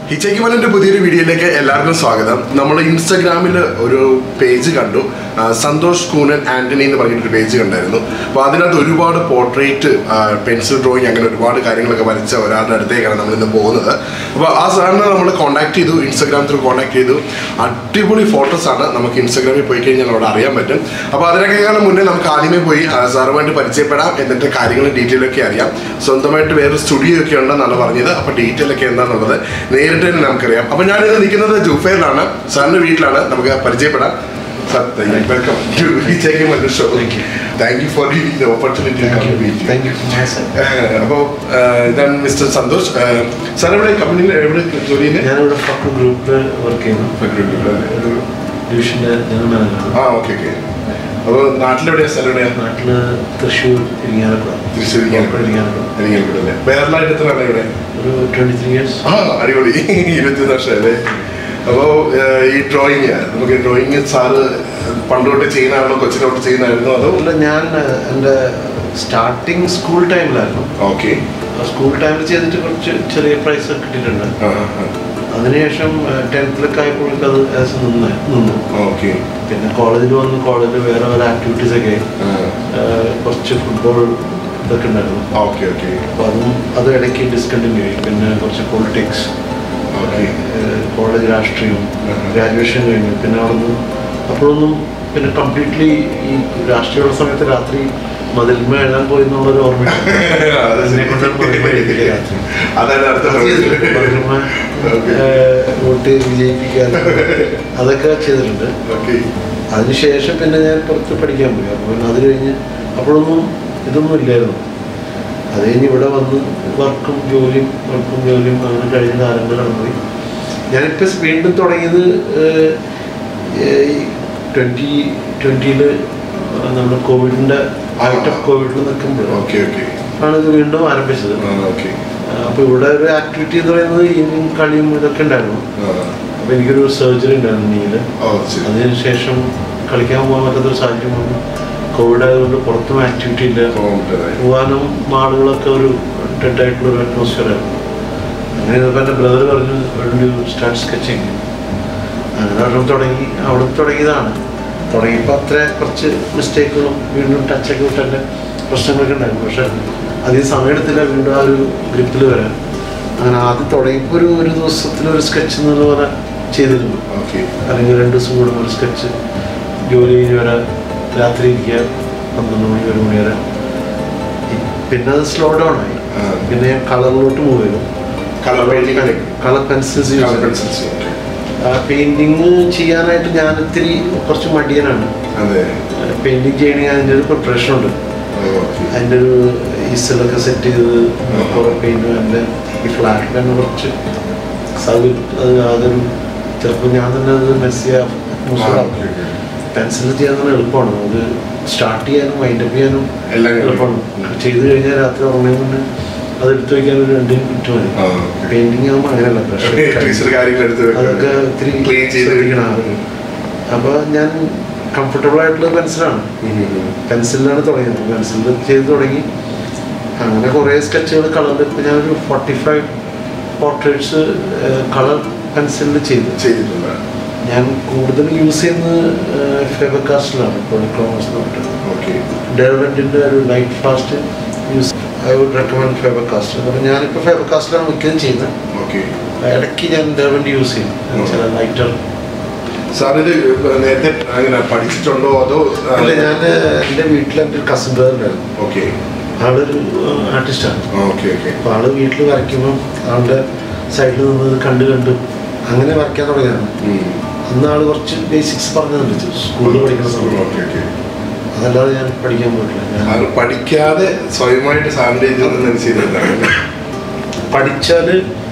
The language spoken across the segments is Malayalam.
ഹിച്ചയ്ക്ക് മലന്റെ പുതിയൊരു വീഡിയോയിലേക്ക് എല്ലാവർക്കും സ്വാഗതം നമ്മൾ ഇൻസ്റ്റാഗ്രാമിൽ ഒരു പേജ് കണ്ടു ആ, സന്തോഷ് കൂനൻ ആന്റണി എന്ന് പറഞ്ഞിട്ടൊരു പേജ് കണ്ടായിരുന്നു അപ്പോൾ അതിനകത്ത് ഒരുപാട് പോർട്രേറ്റ് പെൻസിൽ ഡ്രോയിങ് അങ്ങനെ ഒരുപാട് കാര്യങ്ങളൊക്കെ വരച്ച ഒരാളുടെ അടുത്തേക്കാണ് നമ്മൾ ഇന്ന് പോകുന്നത് അപ്പോൾ ആ സാറിനെ നമ്മൾ കോൺടാക്ട് ചെയ്തു ഇൻസ്റ്റാഗ്രാം ത്രൂ കോൺടാക്ട് ചെയ്തു അടിപൊളി ഫോട്ടോസ് ആണ് നമുക്ക് ഇൻസ്റ്റാഗ്രാമിൽ പോയി കഴിഞ്ഞാൽ അവിടെ അറിയാൻ പറ്റും അപ്പോൾ അതിനൊക്കെക്കാളും മുന്നേ നമുക്ക് ആദ്യമേ പോയി ആ, സാറുമായിട്ട് പരിചയപ്പെടാം എന്നിട്ട് കാര്യങ്ങൾ ഡീറ്റെയിൽ ഒക്കെ അറിയാം സ്വന്തമായിട്ട് വേറെ സ്റ്റുഡിയോ ഒക്കെ ഉണ്ടെന്നാണ് പറഞ്ഞത് അപ്പോൾ ഡീറ്റെയിൽ ഒക്കെ എന്താണെന്നുള്ളത് നേരിട്ട് തന്നെ നമുക്കറിയാം അപ്പോൾ ഞാനിത് നിൽക്കുന്നത് ജൂഫയിലാണ് സാറിൻ്റെ വീട്ടിലാണ് നമുക്ക് പരിചയപ്പെടാം sir welcome to taking my show thank you for the opportunity Thank you from my side. അപ്പോൾ ഇതാണ് മിസ്റ്റർ സന്തോഷ് സാർ ഇവിടെ കമ്പനിയിൽ എവിടെ ജോലി ചെയ്യുന്നത് ഞാനിവിടെ ഫക്ക് ഗ്രൂപ്പിൽ വർക്ക് ചെയ്യുന്നു ഒരു ഡിവിഷൻ്റെ ജനറൽ മാനേജറാണ് ആ ഓക്കെ ഓക്കെ അപ്പോൾ നാട്ടിലെവിടെയാ സ്ഥലം എവിടെയാ നാട്ടിൽ തൃശ്ശൂർ ഇരിങ്ങാലക്കുട തൃശ്ശൂർ കോഴിക്കോട് ഇരിങ്ങാലക്കുട ഇരിങ്ങാലക്കുട വേറെല്ലായിട്ട് എത്ര ആണ് ഇവിടെ ഒരു ട്വൻറ്റി ത്രീ ഇയേഴ്സ് ആ അടിപൊളി ഇരുപത്തിയൊന്ന് വർഷമല്ലേ അപ്പോൾ ഈ ഡ്രോയിങ് നമുക്ക് ഡ്രോയിങ് സാറ് പണ്ട് തൊട്ട് ചെയ്യുന്നതാണോ കൊച്ചിനെ തൊട്ട് ചെയ്യുന്നതായിരുന്നോ അതോ അല്ല ഞാൻ ഏഹ്, എൻ്റെ സ്റ്റാർട്ടിങ് സ്കൂൾ ടൈമിലായിരുന്നു ഓക്കെ സ്കൂൾ ടൈമിൽ ചെയ്തിട്ട് കുറച്ച് ചെറിയ പ്രൈസ് കിട്ടിയിട്ടുണ്ട് അതിനുശേഷം ടെൻത്തിലൊക്കെ ആയപ്പോഴേക്കും അത് ആസ് നിന്ന് നിന്നു ഓക്കെ പിന്നെ കോളേജിൽ വന്ന് കോളേജിൽ വേറെ വേറെ ആക്ടിവിറ്റീസ് ഒക്കെ ആയി. ഏഹ്, കുറച്ച് ഫുട്ബോൾ ഇതൊക്കെ ഉണ്ടായിരുന്നു ഓക്കെ ഓക്കെ അപ്പോൾ അതും അത് ഇടയ്ക്ക് ഡിസ്കണ്ടിന്യൂ ചെയ്യും പിന്നെ കുറച്ച് പൊളിറ്റിക്സ് ഓക്കെ കോളേജ് രാഷ്ട്രീയം ഉം. ഗ്രാജുവേഷൻ കഴിഞ്ഞു പിന്നെ അവിടുന്ന് അപ്പോഴൊന്നും പിന്നെ കംപ്ലീറ്റ്ലി ഈ രാഷ്ട്രീയമുള്ള സമയത്ത് രാത്രി മതിൽമ എഴുതാൻ പോയി എന്നുള്ളൊരു ഓർമ്മയുണ്ട് എന്നെ കൊണ്ടാണ് മതിൽമ എഴുതിക്കുക രാത്രി അതാണ് അടുത്ത മതിൽമ Okay. ഏഹ്, വോട്ട് വിജയിപ്പിക്കാൻ അതൊക്കെ ചെയ്തിട്ടുണ്ട് ഓക്കെ അതിനുശേഷം പിന്നെ ഞാൻ പുറത്ത് പഠിക്കാൻ പോയി അപ്പോൾ പിന്നെ അത് കഴിഞ്ഞ് അപ്പോഴൊന്നും ഇതൊന്നും ഇല്ലായിരുന്നു അത് കഴിഞ്ഞ് ഇവിടെ വന്ന് വർക്കും ജോലിയും വർക്കും ജോലിയും അങ്ങനെ കഴിഞ്ഞ കാലങ്ങൾ കടന്നുപോയി ഞാനിപ്പോൾ വീണ്ടും തുടങ്ങിയത് ട്വൻറ്റി ട്വൻറ്റിയിൽ നമ്മൾ കോവിഡിൻ്റെ ഔട്ട് ഓഫ് കോവിഡിൽ നിൽക്കുമ്പോൾ ഓക്കെ ഓക്കെ ആണ് ഇത് വീണ്ടും ആരംഭിച്ചത് ഓക്കെ അപ്പോൾ ഇവിടെ ഒരു ആക്ടിവിറ്റി എന്ന് പറയുന്നത് ഈവനിങ് കളിയും ഇതൊക്കെ ഉണ്ടായിരുന്നു അപ്പോൾ എനിക്കൊരു സർജറി ഉണ്ടായിരുന്നു നീല് ഓ ശരി അതിനുശേഷം കളിക്കാൻ പോകാൻ പറ്റാത്തൊരു സാഹചര്യം വന്നു കോവിഡ് ആയതുകൊണ്ട് പുറത്തും ആക്ടിവിറ്റി ഇല്ല പോകാൻ പോകാനും ആളുകളൊക്കെ ഒരു ഡെഡ് ആയിട്ടുള്ള ഒരു അറ്റ്മോസ്ഫിയർ ആയിരുന്നു അങ്ങനെ ഇരുന്നപ്പോൾ എൻ്റെ ബ്രദർ പറഞ്ഞു ഒരു സ്റ്റാർട്ട് സ്കെച്ചിങ് അങ്ങനെ അവിടെ തുടങ്ങി അവിടെ തുടങ്ങിയതാണ് തുടങ്ങിയപ്പോൾ അത്ര കുറച്ച് മിസ്റ്റേക്കുകളും വീണ്ടും ടച്ചൊക്കെ വിട്ടെൻ്റെ പ്രശ്നങ്ങളൊക്കെ ഉണ്ടായിരുന്നു പക്ഷെ അധികം സമയമെടുത്തില്ല വീണ്ടും ആ ഒരു ഗ്രിപ്പിൽ വരാൻ അങ്ങനെ ആദ്യം തുടങ്ങിയപ്പോൾ ഒരു ഒരു ദിവസത്തിലൊരു സ്കെച്ച് എന്നുള്ള പോലെ ചെയ്തിരുന്നു ഓക്കെ അല്ലെങ്കിൽ രണ്ട് ദിവസം കൂടുമ്പോൾ ഒരു സ്കെച്ച് ജോലി കഴിഞ്ഞ് വരാൻ രാത്രി ഇരിക്കുക പന്ത്രണ്ട് മണി ഒരു മണി വരെ ഇ- പിന്നെ അത് സ്ലോ ഡൗൺ ആയി ആ. പിന്നെ ഞാൻ കളറിലോട്ട് മൂവ് ചെയ്തു colour painting colour pencils use colour ചെയ്തു പെൻസിൽസ് പെയിന്റിങ് ചെയ്യാനായിട്ട് ഞാൻ ഇത്തിരി കുറച്ച് മടിയനാണ് അതെ പെയിന്റിങ് ചെയ്യണമെങ്കിൽ അതിൻ്റെ ഒരു പ്രിപ്പറേഷൻ ഉണ്ട് ഓക്കെ അതിൻ്റെ ഒരു ഈസലൊക്കെ സെറ്റ് ചെയ്ത് കുറേ പെയിൻറ്റും എൻ്റെ ഈ ഫ്ലാറ്റിൽ തന്നെ കുറച്ച് സൗകര്യം അത് അതൊരു ചിലപ്പോൾ ഞാൻ തന്നെ അത് മെസ്സിയ പെൻസിൽ ചെയ്യാൻ തന്നെ എളുപ്പമാണ് അത് സ്റ്റാർട്ട് ചെയ്യാനും വൈൻഡപ്പ് ചെയ്യാനും എല്ലാം എളുപ്പമാണ് ചെയ്ത് കഴിഞ്ഞാൽ രാത്രി ഉറങ്ങുന്നതിന് മുന്നേ അത് എടുത്തു വയ്ക്കാൻ ഒരു രണ്ട് മിനിറ്റ് മതി ആ, പെയിന്റിങ് ആകുമ്പോൾ അങ്ങനെയല്ല ടീച്ചർ പ്രശ്നം കാര്യങ്ങൾ എടുത്ത് അതൊക്കെ ഇത്തിരി ക്ലീൻ ചെയ്ത് ശ്രദ്ധിക്കണം അപ്പോൾ ഞാൻ കംഫർട്ടബിൾ ആയിട്ടുള്ള പെൻസിലാണ് പെൻസിലാണ് തുടങ്ങിയത് പെൻസിലിൽ ചെയ്ത് തുടങ്ങി അങ്ങനെ കുറേ സ്കെച്ചുകൾ കളറിൽ ഇപ്പം ഞാനൊരു ഫോർട്ടി ഫൈവ് പോർട്രേറ്റ്സ് കളർ പെൻസിലിൽ ചെയ്തു ചെയ്തിട്ടുണ്ട് ഞാൻ കൂടുതൽ യൂസ് ചെയ്യുന്നത് ഫെബക്കാസ്റ്റിലാണ് പോളിക്രോമസ് എന്ന് പറഞ്ഞിട്ട് ഓക്കെ ഡെവലപ്മെൻറ്റിൻ്റെ ഒരു lightfast use I would recommend Faber Castell അപ്പോൾ ഞാനിപ്പോൾ ഫെബക്കാസ്റ്റിലാണ് മിക്കതും ചെയ്യുന്നത് ഓക്കെ ഇടയ്ക്ക് ഞാൻ ഡെവലപ്മെൻറ്റ് യൂസ് ചെയ്യും ചില ലൈറ്റർ സാർ ഇത് നേരത്തെ അങ്ങനെ പഠിച്ചിട്ടുണ്ടോ അതോ അല്ല ഞാൻ എൻ്റെ വീട്ടിൽ എൻ്റെ ഒരു കസിൻ ബ്രദർ ഉണ്ടായിരുന്നു ഓക്കെ ആളൊരു ആർട്ടിസ്റ്റാണ് ഓക്കെ ഓക്കെ അപ്പോൾ ആള് വീട്ടിൽ വരയ്ക്കുമ്പോൾ ആളുടെ സൈഡിൽ നിന്ന് ഇത് കണ്ട് കണ്ട് അങ്ങനെ വരയ്ക്കാൻ തുടങ്ങിയതാണ് അന്ന് ആള് കുറച്ച് ബേസിക്സ് പറഞ്ഞു തന്നിട്ട് സ്കൂളിൽ പഠിക്കുന്ന സമയത്ത് ഓക്കെ ഓക്കെ അതല്ലാതെ ഞാൻ പഠിക്കാൻ പോയിട്ടില്ല ഞാൻ സാറ് പഠിക്കാതെ സ്വയമായിട്ട് സാറിൻ്റെ ഇതിൽ നിന്ന് ചെയ്തിട്ടുണ്ടാണ് പഠിച്ചാൽ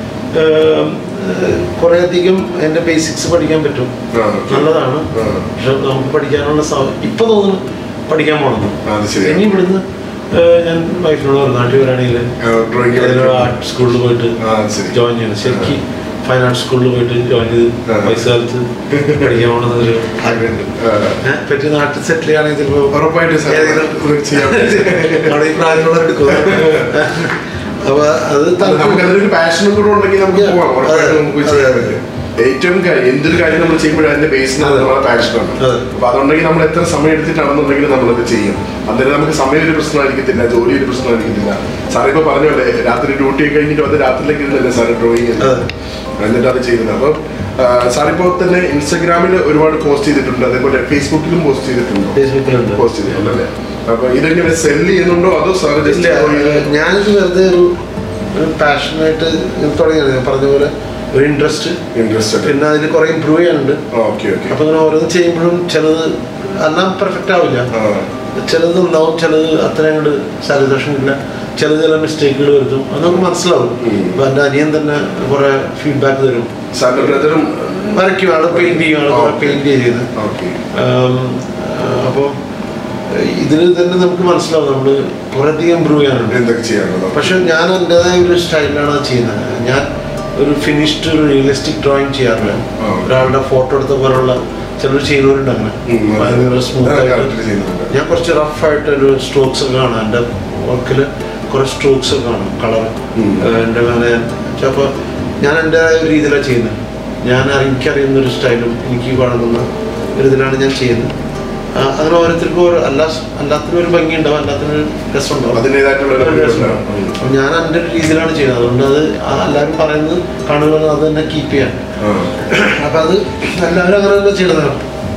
കുറേ അധികം എൻ്റെ ബേസിക്സ് പഠിക്കാൻ പറ്റും നല്ലതാണ് ആ. പക്ഷെ നമുക്ക് പഠിക്കാനുള്ള സൗ- ഇപ്പൊ തോന്നുന്നു പഠിക്കാൻ പോകണം അത് ശരിയാണ്. ഇനി ഇവിടുന്ന് ഏഹ്, ഞാൻ വൈഫിനോട് പറഞ്ഞു നാട്ടിൽ വരാണെങ്കിൽ ഡ്രോയിങ് ഏതെങ്കിലും ആർട്ട് സ്കൂളിൽ പോയിട്ട് ആ ശരി ജോയിൻ ചെയ്യണം ശരിക്കും ഫൈൻ ആർട്ട് സ്കൂളിൽ പോയിട്ട് ജോയിൻ ചെയ്ത് ആ. പൈസ കാലത്ത് പഠിക്കാൻ പോകണമെന്നൊരു ആഗ്രഹമുണ്ട് ആ. ഏഹ്, പറ്റി നാട്ടിൽ സെറ്റിൽ ചെയ്യുകയാണെങ്കിൽ ചിലപ്പോൾ ഉറപ്പായിട്ട് സാർ ഏതെങ്കിലും ഇത് ചെയ്യാൻ പറ്റും. അവിടെ ഈ പ്രായത്തിലുള്ള എടുക്കും അപ്പൊ അത് നമുക്ക് താല്പര്യം അതിലൊരു പാഷനും കൂടെ ഉണ്ടെങ്കിൽ നമുക്ക് Yeah. പോവാം ഉറപ്പായിട്ടും അതെ. നമുക്ക് ചെയ്യാൻ പറ്റും ഏറ്റവും കാര്യം എന്തൊരു കാര്യം നമ്മൾ ചെയ്യുമ്പോഴും അതിന്റെ ബേസിന് അതെ. നമ്മുടെ പാഷനാണ് അതെ. അപ്പൊ അതുണ്ടെങ്കിൽ നമ്മൾ എത്ര സമയം എടുത്തിട്ടാണെന്നുണ്ടെങ്കിൽ നമ്മളത് ചെയ്യും അന്നേരം നമുക്ക് സമയം ഒരു പ്രശ്നമായിരിക്കത്തില്ല ജോലി ഒരു പ്രശ്നമായിരിക്കത്തില്ല സാർ ഇപ്പൊ പറഞ്ഞല്ലേ രാത്രി ഡ്യൂട്ടി ഒക്കെ കഴിഞ്ഞിട്ട് വന്ന് രാത്രിയിലേക്ക് ഇരുന്നല്ലേ സാർ ഡ്രോയിങ് അതെ. എന്നിട്ട് അത് ചെയ്യുന്നത് അപ്പം സാർ ഇപ്പോൾ തന്നെ ഇൻസ്റ്റഗ്രാമിൽ ഒരുപാട് പോസ്റ്റ് ചെയ്തിട്ടുണ്ട് അതേപോലെ ഫേസ്ബുക്കിലും പോസ്റ്റ് ചെയ്തിട്ടുണ്ടോ ഫേസ്ബുക്കിലുണ്ട് പോസ്റ്റ് ചെയ്തിട്ടുണ്ടല്ലേ അപ്പൊ ഇതെങ്ങനെ സെല് ചെയ്യുന്നുണ്ടോ അതോ സാർ ഇല്ല ജസ്റ്റ് ഞാനിത് വെറുതെ ഒരു ഒരു പാഷനായിട്ട് തുടങ്ങിയത് ഞാൻ പറഞ്ഞ പോലെ ഒരു ഇൻട്രസ്റ്റ് ഇൻട്രസ്റ്റഡ് പിന്നെ അതിൽ കുറെ ഇമ്പ്രൂവ് ചെയ്യാനുണ്ട് ഓക്കെ ഓക്കെ അപ്പൊ ഇങ്ങനെ ഓരോന്ന് ചെയ്യുമ്പോഴും ചിലത് എല്ലാം പെർഫെക്റ്റ് ആവില്ല ചിലത് ഉണ്ടാവും ചിലത് അത്ര അങ്ങോട്ട് സാറ്റിസ്ഫാക്ഷൻ ഇല്ല ചിലത് ചില മിസ്റ്റേക്കുകൾ വരുത്തും അത് നമുക്ക് മനസ്സിലാവും ഉം. അപ്പൊ എൻ്റെ അനിയൻ തന്നെ കുറെ ഫീഡ്ബാക്ക് തരും സാറിന്റെ ബ്രദറും വരയ്ക്കും ആള് പെയിന്റ് ചെയ്യും ആള് കുറെ Okay. പെയിന്റ് ചെയ്ത് ഓക്കെ അപ്പോൾ ഇതിൽ തന്നെ നമുക്ക് മനസ്സിലാവും നമ്മൾ കുറേയധികം ഇമ്പ്രൂവ് ചെയ്യാനുണ്ട് എന്തൊക്കെ ചെയ്യാനുള്ളത് പക്ഷെ ഞാൻ എൻ്റെതായ ഒരു സ്റ്റൈലിലാണ് അത് ചെയ്യുന്നത് ഞാൻ ഒരു ഫിനിഷ്ഡ് ഒരു റിയലിസ്റ്റിക് ഡ്രോയിങ് ചെയ്യാറില്ല ആ. ഒരാളുടെ ഫോട്ടോ എടുത്ത പോലുള്ള ചിലർ ചെയ്യുന്നവരുണ്ട് അങ്ങനെ ഉം, അതെ. ഭയങ്കര സ്മൂത്ത് അതെ, ആയിട്ട് correct ചെയ്യുന്നുണ്ട്. ഞാൻ കുറച്ച് റഫ് ആയിട്ട് ഒരു സ്ട്രോക്സ് ഒക്കെ കാണാം എൻ്റെ വർക്കിൽ കുറേ സ്ട്രോക്സ് ഒക്കെ കാണും കളർ ഉം. എൻ്റെ അങ്ങനെ അപ്പോൾ ഞാൻ എൻ്റെ ഒരു രീതിയിലാണ് ചെയ്യുന്നത് ഞാൻ അറി- എനിക്കറിയുന്ന ഒരു സ്റ്റൈലും എനിക്ക് വഴങ്ങുന്ന ഒരു ഇതിലാണ് ഞാൻ ചെയ്യുന്നത് ആ, അങ്ങനെ ഓരോരുത്തർക്കും ഓരോ എല്ലാ എല്ലാത്തിനും ഒരു ഭംഗി ഉണ്ടാവും എല്ലാത്തിനും ഒരു രസം ഉണ്ടാവും അതിൻ്റെതായിട്ടുള്ള ഒരു ഒരു രസം ഉണ്ടാവും. ഉണ്ടാവും. അപ്പോൾ ഞാൻ എൻ്റെ ഒരു രീതിയിലാണ് ചെയ്യുന്നത് അതുകൊണ്ട് അത് ആ എല്ലാവരും പറയുന്നത് കാണുമ്പോൾ അത് തന്നെ കീപ്പ് ചെയ്യാൻ ആ. അപ്പം അത് എല്ലാവരും അങ്ങനെ തന്നെ ചെയ്യണതാണ്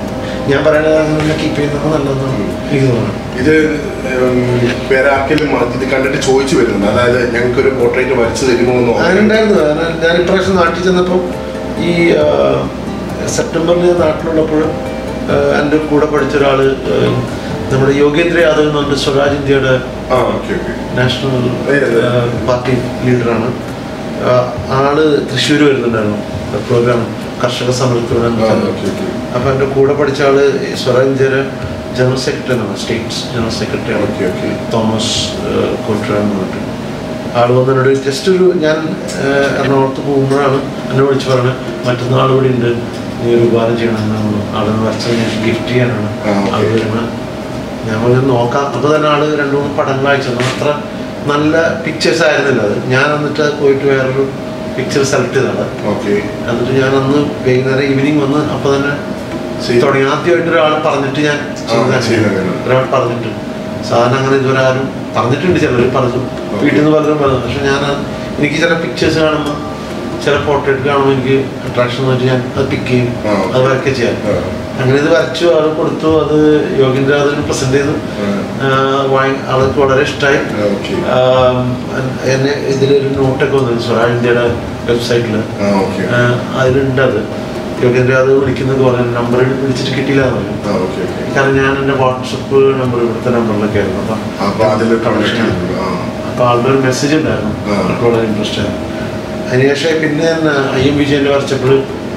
ഞാൻ പറയുന്നത് അങ്ങനെ തന്നെ കീപ്പ് ചെയ്യുന്നത് നല്ലതെന്നാണ് എനിക്ക് തോന്നുന്നത് ഇത് ഉം, വേറെ ആർക്കെങ്കിലും ഇത് കണ്ടിട്ട് ചോദിച്ചു വരുന്നുണ്ട് അതായത് ഞങ്ങൾക്ക് ഒരു പോർട്രേറ്റ് വരച്ചു തരുമോ എന്ന് നോക്കാൻ. അങ്ങനെയുണ്ടായിരുന്നു കാരണം ഞാൻ ഇപ്രാവശ്യം നാട്ടിൽ ചെന്നപ്പോൾ ഈ ആ, സെപ്റ്റംബറിൽ ഞാൻ നാട്ടിലുള്ളപ്പോൾ ആ, എൻ്റെ കൂടെ പഠിച്ച ഒരാൾ നമ്മുടെ യോഗേന്ദ്ര യാദവ് എന്ന് പറഞ്ഞിട്ട് സ്വരാജ് ഇന്ത്യയുടെ ആ ഓക്കെ ഓക്കെ നാഷണൽ ഏത്? ആ, പാർട്ടി ലീഡറാണ് ആ, ആള് തൃശ്ശൂർ വരുന്നുണ്ടായിരുന്നു പ്രോഗ്രാം കർഷക സമരത്തോടെ ആ ഓക്കെ ഓക്കെ അപ്പോൾ എൻ്റെ കൂടെ പഠിച്ച ആള് ഈ സ്വരാജ് ഇന്ത്യയുടെ ജനറൽ സെക്രട്ടറിയാണ് സ്റ്റേറ്റ്സ് ജനറൽ സെക്രട്ടറിയാണ് ഓക്കെ ഓക്കെ തോമസ് കോട്ര എന്ന് പറഞ്ഞിട്ട് ആൾ വന്നതിനോട് ജസ്റ്റ് ഒരു ഞാൻ ഏഹ്, എറണാകുളത്ത് പോകുമ്പോഴാണ് എന്നെ വിളിച്ച് പറഞ്ഞത് മറ്റന്നാൾ ഇവിടെ ഉണ്ട് നീ ഒരു ഉപകാരം ചെയ്യണമെന്നാണ് ആളെന്ന് വരച്ചത് ഞാൻ ഗിഫ്റ്റ് ചെയ്യാനാണ് ആ, okay. ആൾ വരുന്നത് ഞാൻ പറഞ്ഞു നോക്കാം അപ്പോൾ തന്നെ ആള് രണ്ട് മൂന്ന് പടങ്ങൾ അയച്ചു തന്നു അത്ര നല്ല പിക്ചേഴ്സ് ആയിരുന്നില്ല അത് ഞാൻ എന്നിട്ട് പോയിട്ട് വേറൊരു പിക്ചർ സെലക്ട് ചെയ്തതാണ് ഓക്കെ എന്നിട്ട് ഞാൻ അന്ന് വൈകുന്നേരം ഈവനിങ് വന്ന് അപ്പോൾ തന്നെ ചെയ്തു. തുടങ്ങി ആദ്യമായിട്ട് ഒരാൾ പറഞ്ഞിട്ട് ഞാൻ ചെയ്തതാണ്. ചെയ്തതാണ്. ഒരാൾ പറഞ്ഞിട്ട് സാധാരണ അങ്ങനെ ഇതുവരെ ആരും പറഞ്ഞിട്ടുണ്ട് ചിലർ പറഞ്ഞു Okay. വീട്ടിൽ നിന്ന് പലരും പറഞ്ഞു പക്ഷെ ഞാൻ എനിക്ക് ചില പിക്ചേഴ്സ് കാണുമ്പോൾ ചില പോർട്രേറ്റ് കാണുമ്പോൾ എനിക്ക് അട്രാക്ഷൻ എന്ന് വെച്ചാൽ ഞാൻ അത് പിക്ക് ചെയ്യും ആ. അത് വരയ്ക്കുക ചെയ്യാം ആ. അങ്ങനെ ഇത് വരച്ചു ആൾ കൊടുത്തു അത് യോഗേന്ദ്ര അതിന് പ്രസന്റ് ചെയ്തു ആ. ആ, വാങ്ങി ആൾക്ക് വളരെ ഇഷ്ടമായി ഓക്കെ എന്നെ ഇതിലൊരു നോട്ടൊക്കെ വന്നു സ്വരാജ് ഇന്ത്യയുടെ വെബ്സൈറ്റിൽ ആ ഓക്കെ അതിലുണ്ട് അത് യോഗേന്ദ്ര അത് വിളിക്കുന്നത് പറഞ്ഞു നമ്പർ വിളിച്ചിട്ട് കിട്ടിയില്ല എന്ന് പറഞ്ഞു ആ ഓക്കെ ഓക്കെ കാരണം ഞാൻ എൻ്റെ വാട്സപ്പ് നമ്പർ ഇവിടുത്തെ നമ്പറിലൊക്കെ ആയിരുന്നു അപ്പം അപ്പൊ അതിൽ കണക്ട് ചെയ്തു ആ അപ്പോൾ ആളുടെ ഒരു മെസ്സേജ് ഉണ്ടായിരുന്നു ആ. അവർക്ക് വളരെ ഇൻട്രസ്റ്റ് ആയിരുന്നു അതിനുശേഷം പിന്നെ ഐ എം വിജയൻ്റെ വരച്ചപ്പോൾ